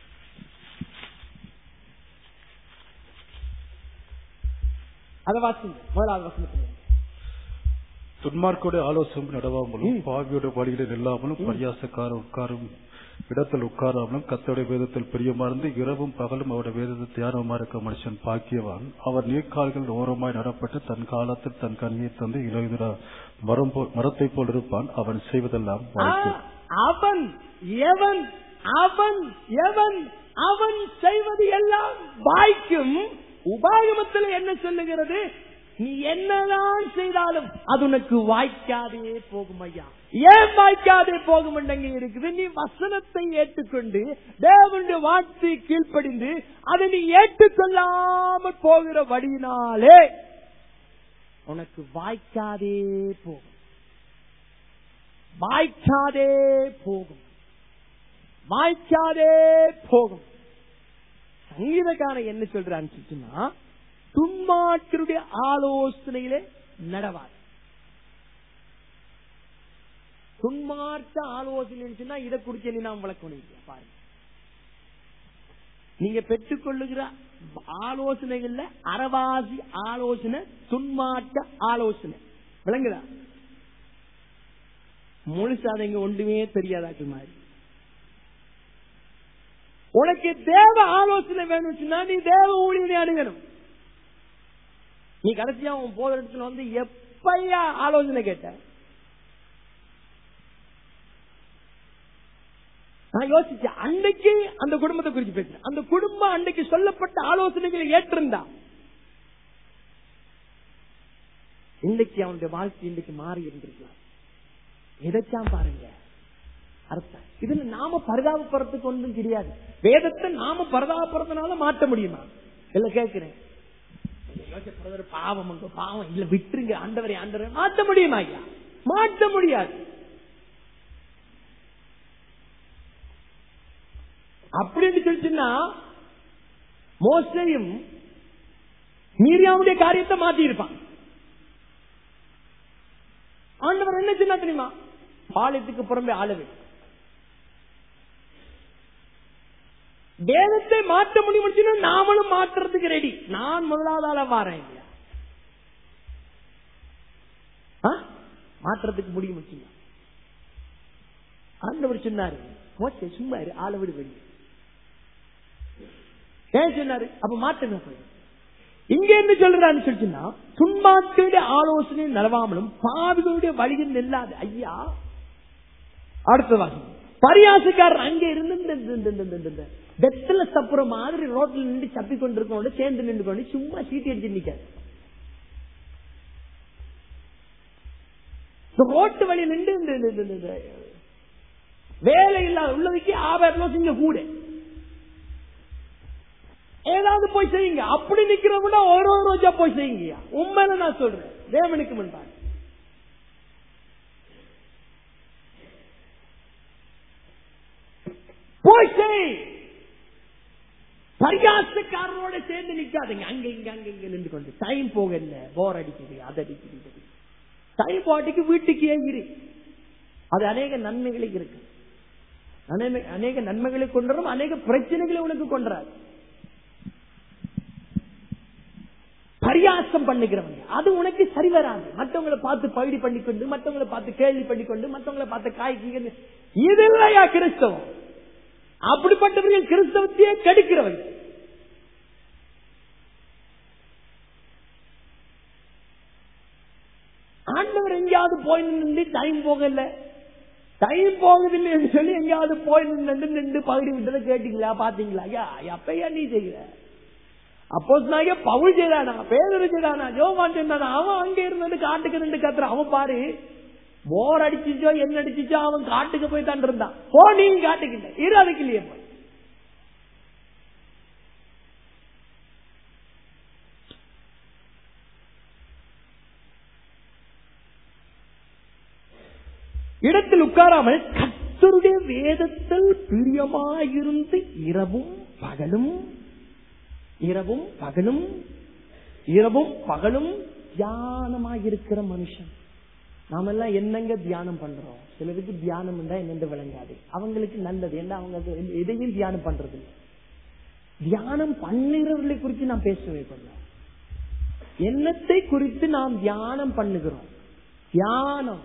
Speaker 1: அதை வாசிங்க முதலாவது வசனத்துல
Speaker 2: துன்மார்க்கோட ஆலோசனை நடவாமலும்
Speaker 1: ம்.
Speaker 2: பாவியோட வழிகளில் இல்லாமலும் பரியாசக்கார உட்காரும் இடத்தில் உட்காராமலும் கத்தோடைய வேதத்தில் பிரியமார்ந்து இரவும் பகலும் அவருடைய வேதத்தை தியானமா இருக்க மனுஷன் பாக்கியவான் அவர் நீர்க்கால்கள் ஓரமாய் நடப்பட்டு தன் காலத்தில் தன் கனியை தந்து இலையுதிர மரம் போ- மரத்தைப் போல் இருப்பான் அவன் செய்வதெல்லாம் வாய்க்கும்
Speaker 1: ஆ, அவன் எவன் அவன் எவன் அவன் செய்வது எல்லாம் வாய்க்கும் உபாகமத்தில் என்ன சொல்லுகிறது நீ என்னதான் செய்தாலும் அது உனக்கு வாய்க்காதே போகும் ஐயா ஏன் வாய்க்காதே போகும் அங்க இருக்குது நீ வசனத்தை ஏற்றுக்கொண்டு தேவனுடைய வார்த்தை கீழ்ப்படிந்து அதை நீ ஏற்றுக்கொள்ளாமல் போகிற வழியினாலே உனக்கு வாய்க்காதே போகும் வாய்க்காதே போகும் வாய்க்காதே போகும் சங்கீதக்காரன் என்ன சொல்றான்னு சொல்லிட்டுன்னா துன்மாற்றருடைய ஆலோசனையிலே நடவார் துன்மார்க்க ஆலோசனை சொன்னா இதை குறிச்சு என்ன நாம் விளக்கணும் இல்லையா? பாருங்க நீங்க பெற்றுக்கொள்ளுகிற ஆலோசனைகள்ல அறவாசி ஆலோசனை துன்மார்க்க ஆலோசனை விளங்குதா முழுசா அதை இங்க ஒன்றுமே தெரியாதாக்கு மாதிரி உனக்கு தேவ ஆலோசனை வேணும் சொன்னா நீ தேவ ஊழியனை அணுகணும் நீ கடைசியா உன் போத இடத்துல வந்து எப்பயா ஆலோசனை கேட்ட நான் யோசிச்சேன் அன்னைக்கு அந்த குடும்பத்தை குறிச்சு பேசுறேன் அந்த குடும்பம் அன்னைக்கு சொல்லப்பட்ட ஆலோசனைகளை ஏற்றிருந்தா இன்னைக்கு அவனுடைய வாழ்க்கை இன்னைக்கு மாறி இருந்திருக்கலாம் எதைத்தான் பாருங்க அர்த்தம் இதுல நாம பரிதாபப்படுறதுக்கு ஒன்றும் கிடையாது வேதத்தை நாம பரிதாபப்படுறதுனால மாற்ற முடியுமா இல்ல கேட்கிறேன் யோசிப்படுறது பாவம் அங்க பாவம் இல்ல விட்டுருங்க ஆண்டவரை ஆண்டவரை மாற்ற முடியுமா ஐயா மாற்ற முடியாது அப்படின்னு சொல்லிச்சுன்னா மோசையும் மீரியாவுடைய காரியத்தை மாத்தி இருப்பான் ஆண்டவர் என்ன சொன்னா தெரியுமா பாலத்துக்கு புறம்பே ஆளவே வேதத்தை மாற்ற முடியும் நாமளும் மாற்றுறதுக்கு ரெடி நான் முதலாவது ஆளா வாரேன் இல்லையா ஆ? மாற்றுறதுக்கு முடியும் வச்சுங்க ஆண்டவர் சொன்னாரு மோசே சும்மா இரு, ஆளை விடு வெளியே ஏன் சொன்னாரு அப்ப மாற்றுங்க போய் இங்க என்ன சொல்றான்னு சொல்லிச்சுன்னா துன்மாக்களுடைய ஆலோசனை நலவாமலும் பாவிகளுடைய வழியில் நில்லாது ஐயா அடுத்த வாசம் பரியாசக்காரர் அங்க இருந்து இந்த- இந்த- இந்த- இந்த- இந்த- இந்த வெத்தல சப்புற மாதிரி ரோட்ல நின்று சப்பி கொண்டிருக்கோண்டு சேர்ந்து நின்று கொண்டு சும்மா சீட்டி அடிச்சு நிக்காது இந்த ரோட்டு வழி நின்று இந்த இந்த- இந்த- இந்த- இந்த வேலை இல்லாத உள்ளதுக்கு ஆபாரம் இங்க கூட ஏதாவது போய் செய்யுங்க அப்படி நிக்கிறவங்க ஒரு ஒரு ரோஜா போய் செய்யுங்க உண்மையில நான் சொல்றேன் தேவனுக்கு முன்பாக போய் செய் பரிகாசக்காரரோட சேர்ந்து நிக்காதீங்க அங்க இங்க அங்க இங்க நின்று கொண்டு டைம் போக இல்ல போர் அடிக்குது அது அடிக்குது இது அடிக்குது. டைம் பாட்டுக்கு வீட்டுக்கு ஏன் இரு அது அநேக நன்மைகளை இருக்கு அநேக- அநேக நன்மைகளை கொண்டுரும் அநேக பிரச்சனைகளை உனக்கு கொண்டுறாரு பரியாசம் பண்ணுகிறவங்க அது உனக்கு சரி வராது மற்றவங்களை பார்த்து பகுதி பண்ணிக்கொண்டு மற்றவங்களை பார்த்து கேள்வி பண்ணிக்கொண்டு மற்றவங்களை பார்த்து காய்க்கு இது இல்லையா கிறிஸ்தவம் அப்படிப்பட்டவர்கள் கிறிஸ்தவத்தையே கெடுக்கிறவங்க ஆண்டவர் எங்கேயாவது போய் நின்று டைம் போகல டைம் போகுதில்லை என்று சொல்லி எங்கேயாவது போய் நின்று நின்று பகுதி விட்டதை கேட்டீங்களா பாத்தீங்களா ஐயா எப்பயா நீ செய்கிற அப்போ பவுல் செய்தானா பேதர் செய்தானா ஜோவான் செய்தானா அவன் அங்க இருந்து காட்டுக்கு நின்று கத்துறான் அவன் பாரு போர் அடிச்சிச்சோ என்ன அடிச்சிச்சோ அவன் காட்டுக்கு போய் தான் இருந்தான் போ நீ காட்டுக்கு இல்ல இரு அதுக்கு இல்லையே போய் இடத்தில் உட்காராமல் கர்த்தருடைய வேதத்தில் பிரியமாயிருந்து இரவும் பகலும் இரவும் பகலும் இரவும் பகலும் தியானமாயிருக்கிற மனுஷன் நாம எல்லாம் என்னங்க தியானம் பண்றோம் சிலருக்கு தியானம் என்றா என்னென்று விளங்காது அவங்களுக்கு நல்லது என்ன அவங்க அது எதையும் தியானம் பண்றது இல்லை தியானம் பண்ணுகிறவர்களை குறித்து நாம் பேசவே கொள்ளலாம் எண்ணத்தை குறித்து நாம் தியானம் பண்ணுகிறோம் தியானம்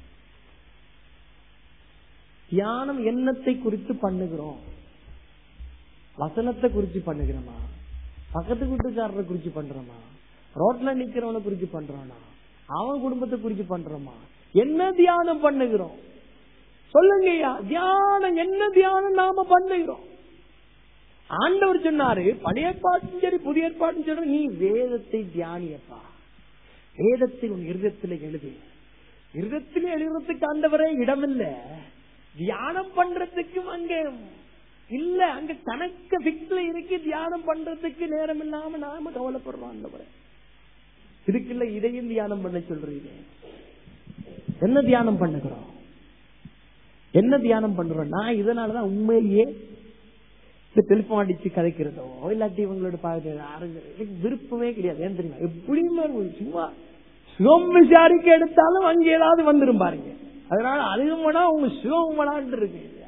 Speaker 1: தியானம் எண்ணத்தை குறித்து பண்ணுகிறோம் வசனத்தை குறிச்சு பண்ணுகிறோமா பக்கத்து வீட்டுக்காரரை குறிச்சு பண்றோமா ரோட்ல நிக்கிறவனை குறிச்சு பண்றோமா அவன் குடும்பத்தை குறிச்சு பண்றோமா என்ன தியானம் பண்ணுகிறோம் சொல்லுங்கய்யா தியானம் என்ன தியானம் நாம பண்ணுகிறோம் ஆண்டவர் சொன்னாரு பழைய பாட்டும் சரி புதிய பாட்டும் சரி நீ வேதத்தை தியானியப்பா வேதத்தை உன் இருதயத்தில் எழுது இருதயத்தில் எழுதுறதுக்கு ஆண்டவரே இடமில்ல தியானம் பண்றதுக்கும் அங்க இல்ல அங்க கணக்கு பிக்ஸ்ல இருக்கு தியானம் பண்றதுக்கு நேரம் இல்லாம நாம கவலைப்படுறோம் ஆண்டவரே இதுக்குள்ள இதையும் தியானம் பண்ண சொல்றீங்க என்ன தியானம் பண்ணுகிறோம் என்ன தியானம் பண்றோம் நான் இதனாலதான் உண்மையிலேயே இந்த டெலிபோன் அடிச்சு கதைக்கிறதோ இல்லாட்டி இவங்களோட பாக்குறது எனக்கு விருப்பமே கிடையாது ஏன் தெரியுமா எப்படியுமே ஒரு சும்மா சுகம் விசாரிக்க எடுத்தாலும் அங்க ஏதாவது வந்துரும் பாருங்க அதனால அதுவும் வேணா உங்க சுகம் வேணான் இருக்கு இல்லையா?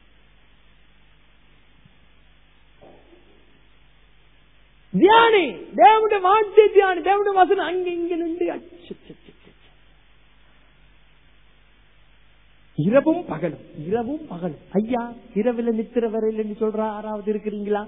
Speaker 1: தியானி தேவனுடைய வார்த்தை தியானி தேவனுடைய வாசனை அங்க இங்க நின்று அச்சு, அச்சு, அச்சு, அச்சு. இரவும் பகலும் இரவும் பகலும் ஐயா இரவுல நித்திர வரையில் என்று சொல்ற ஆறாவது இருக்கிறீங்களா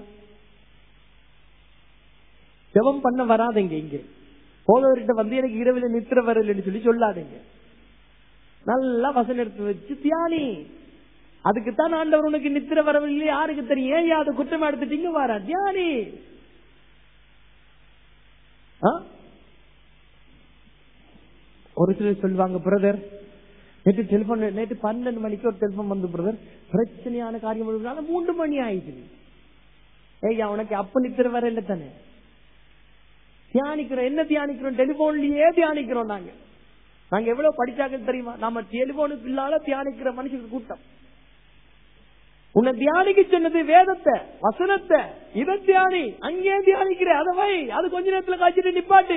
Speaker 1: ஜெபம் பண்ண வராதீங்க இங்க போதவர்கிட்ட வந்து எனக்கு இரவுல நித்திர வரையில் சொல்லி சொல்லாதீங்க நல்லா வசனம் எடுத்து வச்சு தியானி அதுக்குத்தான் ஆண்டவர் உனக்கு நித்திர வரவில்லை யாருக்கு தெரியும் ஏன் அதை குற்றமா எடுத்துட்டீங்க வாரா தியானி ஆ? ஒரு சிலர் சொல்லுவாங்க பிரதர் நேற்று டெலிபோன் நேற்று பன்னெண்டு மணிக்கு ஒரு டெலிபோன் வந்து பிரதர் பிரச்சனையான காரியம் உள்ளதுனால மூன்று மணி ஆயிடுச்சு ஏய்யா உனக்கு அப்ப நித்திர வர இல்ல தானே தியானிக்கிறோம் என்ன தியானிக்கிறோம் டெலிபோன்லயே தியானிக்கிறோம் நாங்க நாங்க எவ்வளவு படிச்சாங்க தெரியுமா நம்ம டெலிபோனுக்கு இல்லாத தியானிக்கிற மனுஷங்க கூட்டம் உன்னை தியானிக்க சொன்னது வேதத்தை வசனத்தை இதை தியானி அங்கே தியானிக்கிற அதை வை அது கொஞ்ச நேரத்துல காய்ச்சிட்டு நிப்பாட்டு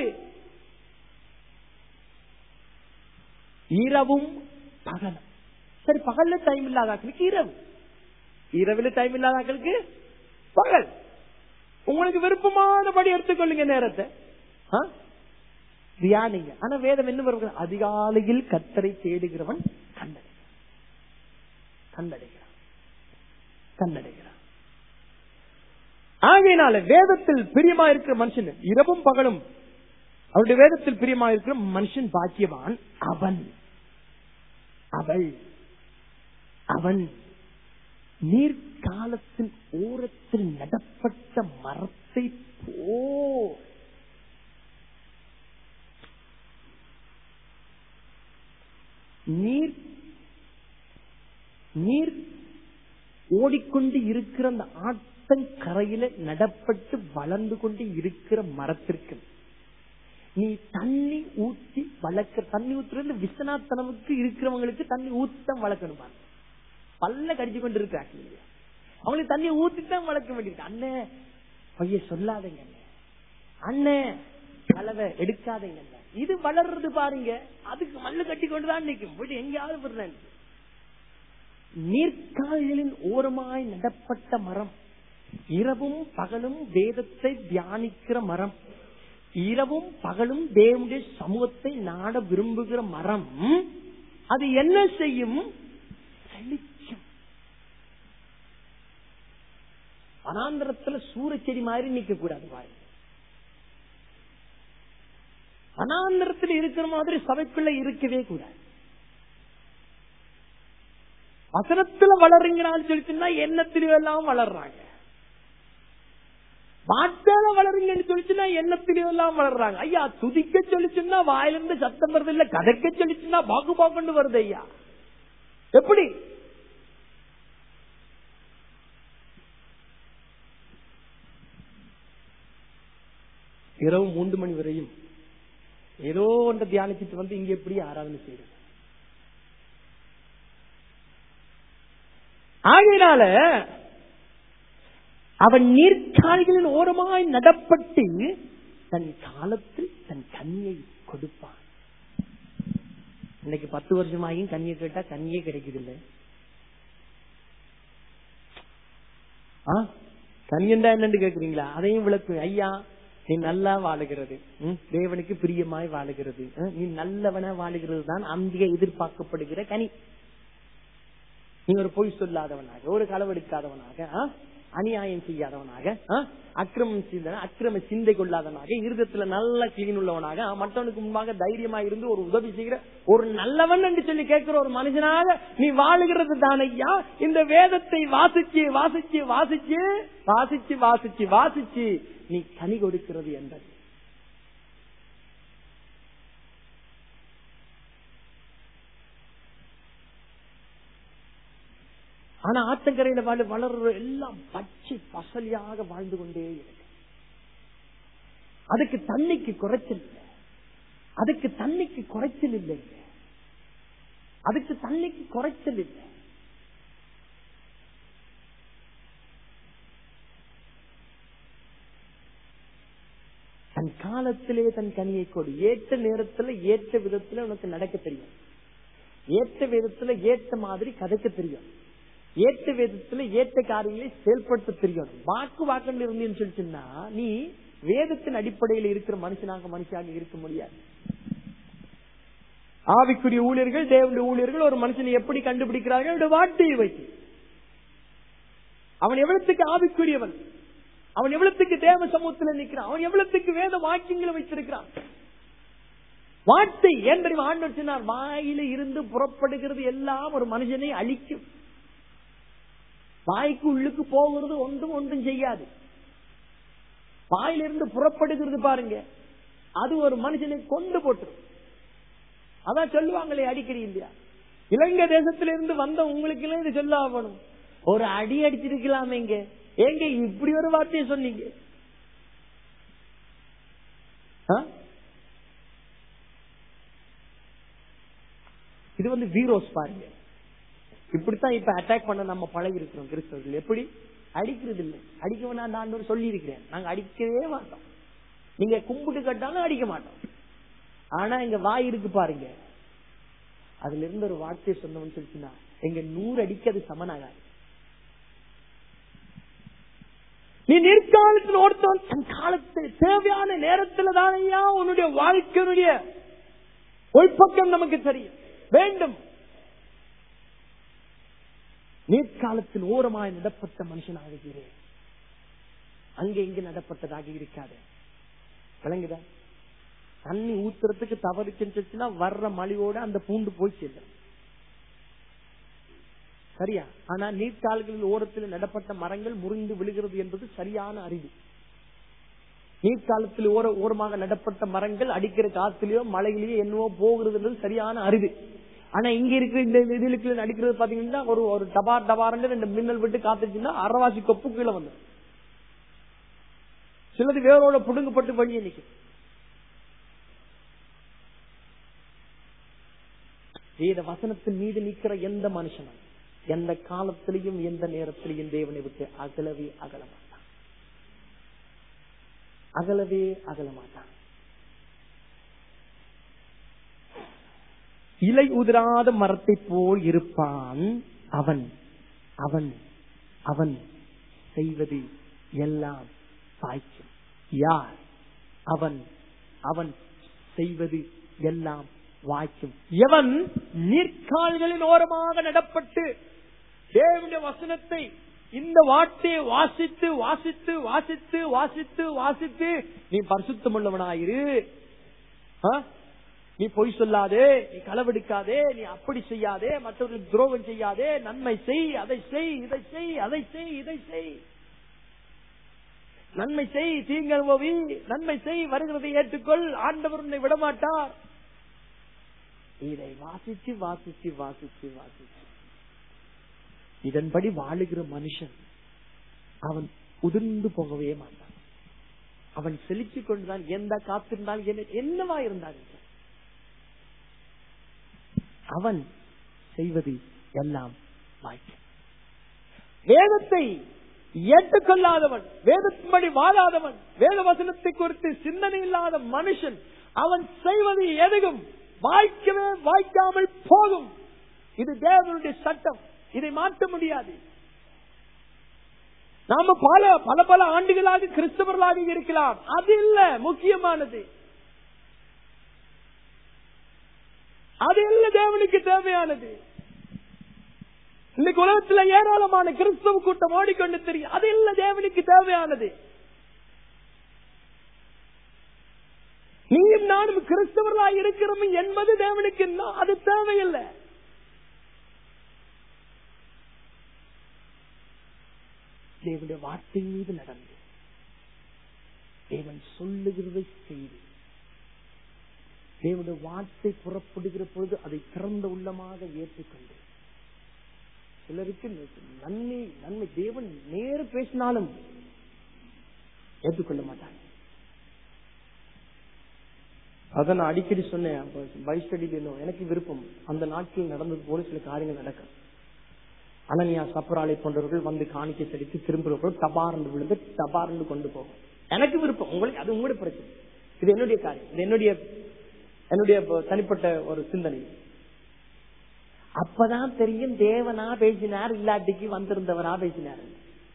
Speaker 1: இரவும் பகலும் சரி பகல்ல டைம் இல்லாதாக்களுக்கு இரவு இரவுல டைம் இல்லாதாக்களுக்கு பகல் உங்களுக்கு விருப்பமானபடி எடுத்துக்கொள்ளுங்க நேரத்தை ஆ? தியானிங்க ஆனா வேதம் என்ன வருகிறது அதிகாலையில் கத்தரை தேடுகிறவன் கண்டடைகிறான் கண்டடைகிறான் கண்டடைகிறான் ஆகையினால வேதத்தில் பிரியமா இருக்கிற மனுஷன் இரவும் பகலும் அவருடைய வேதத்தில் பிரியமா இருக்கிற மனுஷன் பாக்கியவான் அவன் அவள் அவன் நீர்காலத்தின் ஓரத்தில் நடப்பட்ட மரத்தை போ நீர் நீர் ஓடிக்கொண்டு இருக்கிற அந்த ஆற்றங்கரையில நடப்பட்டு வளர்ந்து கொண்டு இருக்கிற மரத்திற்கு நீ தண்ணி ஊத்தி வளர்க்க தண்ணி ஊத்துறது விசனாத்தனவுக்கு இருக்கிறவங்களுக்கு தண்ணி ஊத்தித்தான் வளர்க்கணும் பாருங்க. பல்ல கடிச்சு கொண்டு இருக்கிறாங்க அவங்களுக்கு தண்ணியை ஊத்தித்தான் வளர்க்க வேண்டியிருக்கு அண்ணே பைய சொல்லாதீங்க அண்ணே. அண்ணே கலவை எடுக்காதீங்க அண்ணே. இது வளர்றது பாருங்க அதுக்கு மல்லு கட்டி கொண்டுதான் நிற்கும் போயிட்டு எங்கேயாவது விடுறேன் நீர்க்கால்களின் ஓரமாய் நடப்பட்ட மரம் இரவும் பகலும் வேதத்தை தியானிக்கிற மரம் இரவும் பகலும் தேவனுடைய சமூகத்தை நாட விரும்புகிற மரம் அது என்ன செய்யும் செழிக்கும் வனாந்திரத்துல சூரச்செடி மாதிரி நிக்க கூடாது பாருங்க வனாந்திரத்தில் இருக்கிற மாதிரி சபைக்குள்ள இருக்கவே கூடாது வசனத்துல வளருங்கன்னு சொல்லிச்சுன்னா எண்ணத்திலும் எல்லாம் வளர்றாங்க வார்த்தையில வளருங்கன்னு சொல்லிச்சுன்னா எண்ணத்திலும் எல்லாம் வளர்றாங்க ஐயா துதிக்க சொல்லிச்சுன்னா வாயிலிருந்து சத்தம் வருது இல்ல கதைக்க சொல்லிச்சுன்னா பாக்கு பாக்குன்னு வருது ஐயா எப்படி இரவு மூன்று மணி வரையும் ஏதோ ஒன்றை தியானிச்சுட்டு வந்து இங்க எப்படி ஆராதனை செய்யுது ஆகையினால அவன் நீர்க்காலிகளின் ஓரமாய் நடப்பட்டு தன் காலத்தில் தன் கண்ணியை கொடுப்பான் இன்னைக்கு பத்து வருஷமாயும் கண்ணியை கேட்டா கண்ணியே கிடைக்குது இல்ல கண்ணியண்டா என்னன்னு கேக்குறீங்களா அதையும் விளக்கு ஐயா நீ நல்லா வாழுகிறது ம், தேவனுக்கு பிரியமாய் வாழுகிறது ம், நீ நல்லவன வாழுகிறது தான் அந்திய எதிர்பார்க்கப்படுகிற கனி நீ ஒரு பொய் சொல்லாதவனாக ஒரு களவெடுக்காதவனாக ஆ? அநியாயம் செய்யாதவனாக ஆ? அக்கிரமம் செய்த அக்கிரம சிந்தை கொள்ளாதவனாக இருதத்துல நல்ல கிளீன் உள்ளவனாக ஆ, மற்றவனுக்கு முன்பாக தைரியமா இருந்து ஒரு உதவி செய்கிற ஒரு நல்லவன் என்று சொல்லி கேட்கிற ஒரு மனுஷனாக நீ வாழுகிறது தானையா இந்த வேதத்தை வாசிச்சு வாசிச்சு வாசிச்சு வாசிச்சு வாசிச்சு வாசிச்சு நீ கனி கொடுக்கிறது என்பது ஆனா ஆத்தங்கரையில வாழ் வளர்ற எல்லாம் பச்சை பசலியாக வாழ்ந்து கொண்டே இருக்கு அதுக்கு தண்ணிக்கு குறைச்சல் இல்லை அதுக்கு தண்ணிக்கு குறைச்சல் இல்லை அதுக்கு தண்ணிக்கு குறைச்சல் இல்லை தன் காலத்திலே தன் கனியை கொடு ஏற்ற நேரத்துல ஏற்ற விதத்துல உனக்கு நடக்க தெரியும் ஏற்ற விதத்துல ஏற்ற மாதிரி கதைக்க தெரியும் ஏற்ற வேதத்துல ஏற்ற காரியங்களை செயல்படுத்த தெரியும் வாக்கு வாக்கங்கள் இருந்தேன்னு சொல்லிச்சுன்னா நீ வேதத்தின் அடிப்படையில் இருக்கிற மனுஷனாக மனுஷனாக இருக்க முடியாது ஆவிக்குரிய ஊழியர்கள் தேவனுடைய ஊழியர்கள் ஒரு மனுஷனை எப்படி கண்டுபிடிக்கிறார்கள் அவருடைய வார்த்தையை வைத்து அவன் எவ்வளவுக்கு ஆவிக்குரியவன் அவன் எவ்வளவுக்கு தேவ சமூகத்தில் நிற்கிறான் அவன் எவ்வளவுக்கு வேத வாக்கியங்களை வைத்திருக்கிறான் வார்த்தை ஏன் தெரியுமா ஆண்டவர் சொன்னார் வாயில இருந்து புறப்படுகிறது எல்லாம் ஒரு மனுஷனை அழிக்கும் வாய்க்கு உள்ளுக்கு போகிறது ஒன்றும் ஒன்றும் செய்யாது வாயிலிருந்து புறப்படுகிறது பாருங்க அது ஒரு மனுஷனை கொண்டு போட்டுரும் அதான் சொல்லுவாங்களே அடிக்கடி இல்லையா இலங்கை தேசத்திலிருந்து வந்த உங்களுக்கு எல்லாம் இது சொல்ல ஆகணும் ஒரு அடி அடிச்சிருக்கலாமே இங்க ஏங்க இப்படி ஒரு வார்த்தையை சொன்னீங்க ஆ? இது வந்து வீரோஸ் பாருங்க இப்படித்தான் இப்ப அட்டாக் பண்ண நம்ம பழகி இருக்கிறோம் கிறிஸ்தவர்கள் எப்படி அடிக்கிறது இல்லை அடிக்க வேணாம் நான் சொல்லி இருக்கிறேன் நாங்க அடிக்கவே மாட்டோம் நீங்க கும்பிட்டு கட்டாலும் அடிக்க மாட்டோம் ஆனா எங்க வாய் இருக்கு பாருங்க அதுல இருந்து ஒரு வார்த்தையை சொன்னவன் சொல்லிச்சுன்னா எங்க நூறு அடிக்க அது சமனாகாது நீ நிற்காலத்தில் ஓடுத்தவன் தன் காலத்தில் தேவையான நேரத்தில் தானையா உன்னுடைய வாழ்க்கையினுடைய உள்பக்கம் நமக்கு தெரியும் வேண்டும் நீர்காலத்தில் ஓரமாய் நடப்பட்ட மனுஷனாகிறேன் அங்க இங்க நடப்பட்டதாக இருக்காது விளங்குதா தண்ணி ஊத்துறதுக்கு தவறுச்சுன்னா வர்ற மழையோட அந்த பூண்டு போய் செல்லும் சரியா ஆனா நீர்த்தாள்களின் ஓரத்தில் நடப்பட்ட மரங்கள் முறிந்து விழுகிறது என்பது சரியான அறிவு நீர்க்காலத்தில் ஓர ஓரமாக நடப்பட்ட மரங்கள் அடிக்கிற காத்திலேயோ மழையிலேயோ என்னவோ போகிறது சரியான அறிவு ஆனா இங்க இருக்கிற இந்த இதுல அடிக்கிறது பாத்தீங்கன்னா ஒரு ஒரு டபார் டபார்னு ரெண்டு மின்னல் விட்டு காத்துச்சுன்னா அறவாசி கொப்பு கீழே வந்து சிலது வேரோட புடுங்கப்பட்டு வழியே நிற்கும் வேத வசனத்தின் மீது நிற்கிற எந்த மனுஷனும் எந்த காலத்திலையும் எந்த நேரத்திலையும் தேவனை விட்டு அகலவே அகல மாட்டான் அகலவே அகல மாட்டான் இலை உதிராத மரத்தை போல் இருப்பான் அவன் அவன் அவன் செய்வது எல்லாம் பாய்ச்சும் யார் அவன் அவன் செய்வது எல்லாம் வாய்க்கும் எவன் நீர்க்கால்களின் ஓரமாக நடப்பட்டு தேவனுடைய வசனத்தை இந்த வார்த்தையை வாசித்து வாசித்து வாசித்து வாசித்து வாசித்து நீ பரிசுத்தம் உள்ளவனாயிரு ஆ? நீ பொய் சொல்லாதே நீ களவெடுக்காதே நீ அப்படி செய்யாதே மற்றவர்களுக்கு துரோகம் செய்யாதே நன்மை செய் அதை செய் இதை செய் அதை செய் இதை செய் நன்மை செய் தீங்கி நன்மை செய் வருகிறதை ஏற்றுக்கொள் ஆண்டவர் உன்னை விடமாட்டார் இதை வாசிச்சு வாசிச்சு வாசிச்சு வாசிச்சு இதன்படி வாழுகிற மனுஷன் அவன் உதிர்ந்து போகவே மாட்டான் அவன் செழிச்சு கொண்டுதான் எந்த காத்திருந்தால் என்ன என்னவா இருந்தாலும் சரி. அவன் செய்வது எல்லாம் வாய்க்கும் வேதத்தை ஏற்றுக்கொள்ளாதவன் வேதத்தின்படி வாழாதவன் வேத வசனத்தை குறித்து சிந்தனை இல்லாத மனுஷன் அவன் செய்வது எதுவும் வாய்க்கவே வாய்க்காமல் போகும் இது தேவனுடைய சட்டம் இதை மாற்ற முடியாது நாம பல பல பல ஆண்டுகளாக கிறிஸ்தவர்களாக இருக்கலாம் அது இல்ல முக்கியமானது அது இல்ல தேவனுக்கு தேவையானது இன்னைக்கு உலகத்துல ஏராளமான கிறிஸ்தவ கூட்டம் ஓடிக்கொண்டு தெரியும் அது இல்ல தேவனுக்கு தேவையானது நீயும் நானும் கிறிஸ்தவர்களாய் இருக்கிறோம் என்பது தேவனுக்கு இன்னும் அது தேவையில்லை தேவனுடைய வார்த்தை மீது நடந்து தேவன் சொல்லுகிறதை செய்து தேவனுடைய வார்த்தை புறப்படுகிற பொழுது அதை திறந்த உள்ளமாக ஏற்றுக்கொண்டு சிலருக்கு நன்மை நன்மை தேவன் நேர பேசினாலும் ஏற்றுக்கொள்ள மாட்டாங்க அதை நான் அடிக்கடி சொன்னேன் பைஸ்டடியில எனக்கு விருப்பம் அந்த நாட்களில் நடந்தது போல சில காரியங்கள் நடக்கும் அனனியா சப்பராலை போன்றவர்கள் வந்து காணிக்கை செலுத்தி திரும்ப டபார்ந்து விழுந்து டபார்ந்து கொண்டு போகும் எனக்கு விருப்பம் உங்களுக்கு அது உங்களுடைய பிரச்சனை இது என்னுடைய காரியம் இது என்னுடைய என்னுடைய தனிப்பட்ட ஒரு சிந்தனை அப்பதான் தெரியும் தேவனா பேசினார் இல்லாட்டிக்கு வந்திருந்தவரா பேசினார்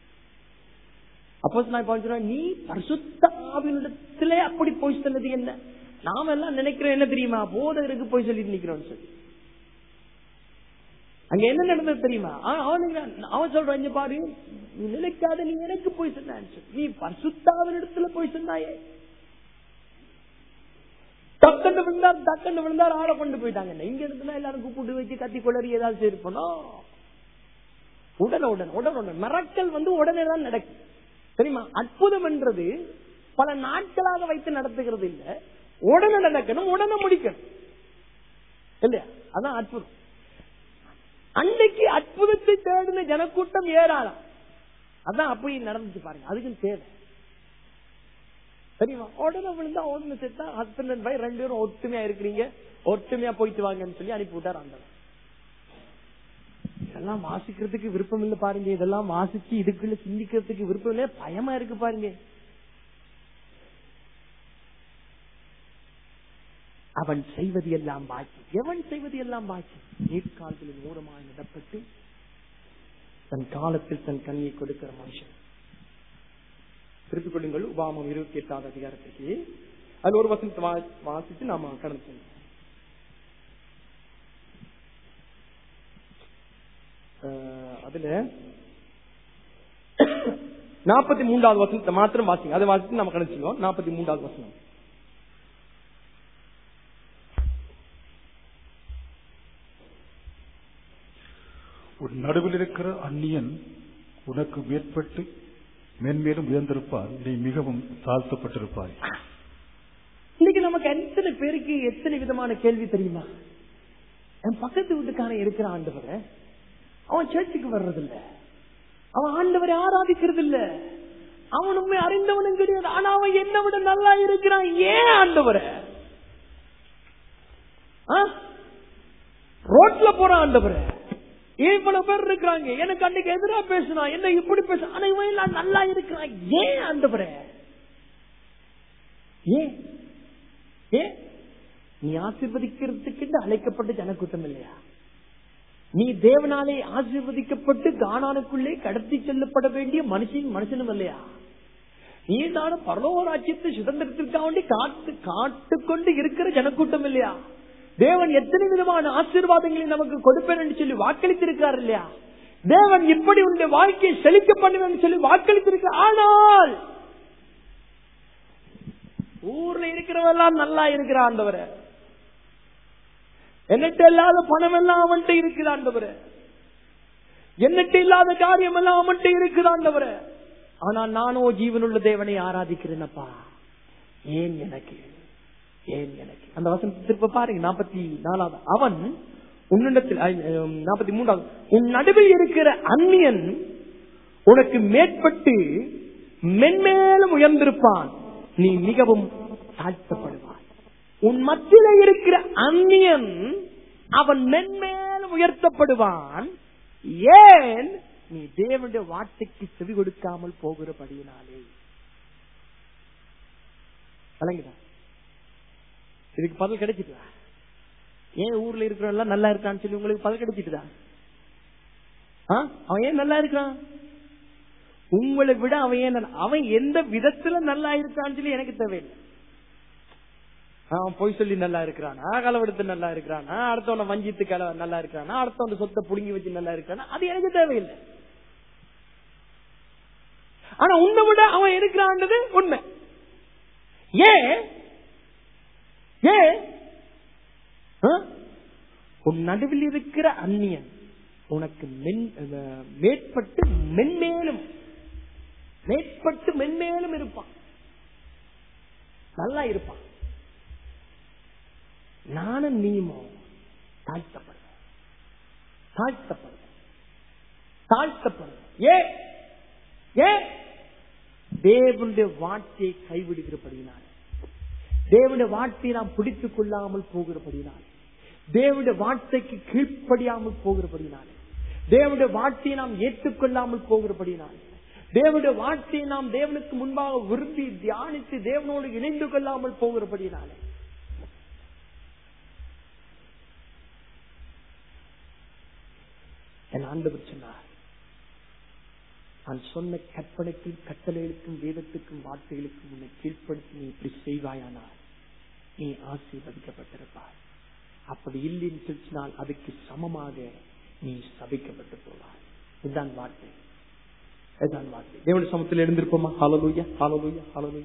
Speaker 1: அப்போ நான் சொல்றேன் நீ பரிசுத்த ஆவினிடத்திலே அப்படி போய் சொன்னது என்ன நாம எல்லாம் நினைக்கிறோம் என்ன தெரியுமா போதகருக்கு போய் சொல்லிட்டு நிக்கிறோம் சொல்லி அங்க என்ன நடந்தது தெரியுமா அவனுங்க அவன் சொல்றான் இங்க பாரு நீ நினைக்காத நீ எனக்கு போய் சொன்ன நீ பரிசுத்தாவின் இடத்துல போய் சொன்னாயே டக்குன்னு விழுந்தார் டக்குன்னு விழுந்தார் ஆளை கொண்டு போயிட்டாங்க இங்க இருந்தா எல்லாரும் கூப்பிட்டு வச்சு கத்தி கொள்ளறி ஏதாவது செய்யணும் உடனே உடனே உடனே உடனே மிரக்கல் வந்து உடனே தான் நடக்கும் தெரியுமா அற்புதம் என்றது பல நாட்களாக வைத்து நடத்துகிறது இல்ல உடனே நடக்கணும் உடனே முடிக்கணும் இல்லையா அதான் அற்புதம் அன்னைக்கு அற்புதத்தை தேடின ஜனக்கூட்டம் ஏறாளாம் அதான் அப்படி நடந்துச்சு பாருங்க அதுக்கும் தேவை தெரியுமா உடனே விழுந்தா உடனே செத்தா ஹஸ்பண்ட் அண்ட் பை ரெண்டு பேரும் ஒற்றுமையா இருக்கிறீங்க ஒற்றுமையா போயிட்டு வாங்கன்னு சொல்லி அனுப்பி விட்டார் அந்த எனக்கெல்லாம் வாசிக்கிறதுக்கு விருப்பம் இல்ல பாருங்க இதெல்லாம் வாசிச்சு இதுக்குள்ள சிந்திக்கிறதுக்கு விருப்பம் இல்ல பயமா இருக்கு பாருங்க அவன் செய்வது எல்லாம் பாக்கி எவன் செய்வது எல்லாம் பாக்கி நீர்கால்களின் மூலமாக நடப்பட்டு தன் காலத்தில் தன் கண்ணியை கொடுக்கிற மனுஷன் திருப்பிக் கொள்ளுங்கள் உபாமம் இருபத்தி எட்டாவது அதிகாரத்துக்கு அது ஒரு வசனத்தை வா- வாசிச்சு நாம கடந்து செல்வோம். அஹ், அதுல நாற்பத்தி மூன்றாவது வசனத்தை மாத்திரம் வாசிங்க அதை வாசிச்சு நம்ம கடந்து செல்வோம் நாற்பத்தி மூன்றாவது வசனம்
Speaker 2: உன் நடுவில் இருக்கிற அந்நியன் உனக்கு மேற்பட்டு மென்மேலும் உயர்ந்திருப்பான் நீ மிகவும் தாழ்த்தப்பட்டிருப்பாய்
Speaker 1: இன்னைக்கு நமக்கு எத்தனை பேருக்கு எத்தனை விதமான கேள்வி தெரியுமா என் பக்கத்து வீட்டுக்காரன் இருக்கிற ஆண்டவரை அவன் சர்ச்சுக்கு வர்றதில்ல அவன் ஆண்டவரை ஆராதிக்கிறது இல்ல அவனுமே அறிந்தவனும் கிடையாது ஆனா அவன் என்ன விட நல்லா இருக்கிறான் ஏன் ஆண்டவரை ஆ? ரோட்ல போற ஆண்டவரை ஏன் இவ்வளவு பேர் இருக்கிறாங்க எனக்கு அன்னைக்கு எதிரா பேசினான் என்ன இப்படி பேச ஆனா இவன் எல்லாம் நல்லா இருக்கிறான் ஏன் ஆண்டவரை ஏன் ஏன் நீ ஆசீர்வதிக்கிறதுக்கு அழைக்கப்பட்ட ஜனக்கூட்டம் இல்லையா நீ தேவனாலே ஆசீர்வதிக்கப்பட்டு கானானுக்குள்ளே கடத்தி செல்லப்பட வேண்டிய மனுஷன் மனுஷனும் இல்லையா நீ நானும் பரலோக ராஜ்யத்தை சுதந்திரத்திற்காக வேண்டி காத்து காட்டுக்கொண்டு இருக்கிற ஜனக்கூட்டம் இல்லையா தேவன் எத்தனை விதமான ஆசீர்வாதங்களை நமக்கு கொடுப்பேன் என்று சொல்லி வாக்களித்திருக்கிறார் இல்லையா தேவன் இப்படி உன்னுடைய வாழ்க்கையை செழிக்க பண்ணுவேன் சொல்லி வாக்களித்திருக்கிறார் ஆனால் ஊர்ல இருக்கிறவெல்லாம் நல்லா இருக்கிற ஆண்டவரே என்னட்ட இல்லாத பணம் எல்லாம் அவன்கிட்ட இருக்குது ஆண்டவரே என்னட்ட இல்லாத காரியம் எல்லாம் அவன்கிட்ட இருக்குது ஆண்டவரே ஆனா நானோ ஜீவனுள்ள தேவனை ஆராதிக்கிறேனப்பா ஏன் எனக்கு ஏன் எனக்கு அந்த வசனம் திருப்ப பாருங்க நாற்பத்தி நாலாவது அவன் உன்னிடத்தில் நாற்பத்தி மூன்றாவது உன் நடுவில் இருக்கிற அந்நியன் உனக்கு மேற்பட்டு மென்மேலும் உயர்ந்திருப்பான் நீ மிகவும் தாழ்த்தப்படுவாய் உன் மத்தியில இருக்கிற அந்நியன் அவன் மென்மேலும் உயர்த்தப்படுவான் ஏன் நீ தேவனுடைய வார்த்தைக்கு செவி கொடுக்காமல் போகிறபடியினாலே வழங்குதா இதுக்கு பதில் கிடைச்சிட்டுதா ஏன் ஊர்ல இருக்கிறவன் நல்லா இருக்கான்னு சொல்லி உங்களுக்கு பதில் கிடைச்சிட்டுதா ஆ? அவன் ஏன் நல்லா இருக்கான் உங்களை விட அவன் ஏன் நல்லா- அவன் எந்த விதத்துல நல்லா இருக்கான்னு சொல்லி எனக்கு தேவையில்லை அவன் பொய் சொல்லி நல்லா இருக்கிறானா களவெடுத்து நல்லா இருக்கிறானா அடுத்தவன வஞ்சித்து கல நல்லா இருக்கிறானா அடுத்தவன சொத்தை புடுங்கி வச்சு நல்லா இருக்கிறானா அது எனக்கு தேவையில்லை ஆனா உன்னை விட அவன் இருக்கிறான்றது உண்மை ஏன் ஏன் ஆ? உன் நடுவில் இருக்கிற அந்நியன் உனக்கு மென் அஹ், மேற்பட்டு மென்மேலும் மேற்பட்டு மென்மேலும் இருப்பான் நல்லா இருப்பான் நானும் நீயுமோ தாழ்த்தப்படுவேன் தாழ்த்தப்படுவேன் தாழ்த்தப்படுவேன் ஏ ஏ தேவனுடைய வார்த்தையை கைவிடுகிறபடினாலே தேவனுடைய வார்த்தையை நாம் பிடித்துக் கொள்ளாமல் போகிறபடினாலே தேவனுடைய வார்த்தைக்கு கீழ்ப்படியாமல் போகிறபடினாலே தேவனுடைய வார்த்தையை நாம் ஏற்றுக்கொள்ளாமல் போகிறபடினாலே தேவனுடைய வார்த்தையை நாம் தேவனுக்கு முன்பாக விரும்பி தியானித்து தேவனோடு இணைந்து கொள்ளாமல் போகிறபடினாலே என் ஆண்டவர் சொன்னார் நான் சொன்ன கற்பனைக்கும் கட்டளைகளுக்கும் வேதத்துக்கும் வார்த்தைகளுக்கும் உன்னை கீழ்ப்படுத்தி நீ இப்படி செய்வாயானால் நீ ஆசீர்வதிக்கப்பட்டிருப்பாய் அப்படி இல்லைன்னு சொல்லினால் அதுக்கு சமமாக நீ சபிக்கப்பட்டு போவாய் இதுதான் வார்த்தை இதுதான் வார்த்தை தேவனுடைய சமத்தில் எழுந்திருப்போமா ஹalleluya ஹalleluya ஹalleluya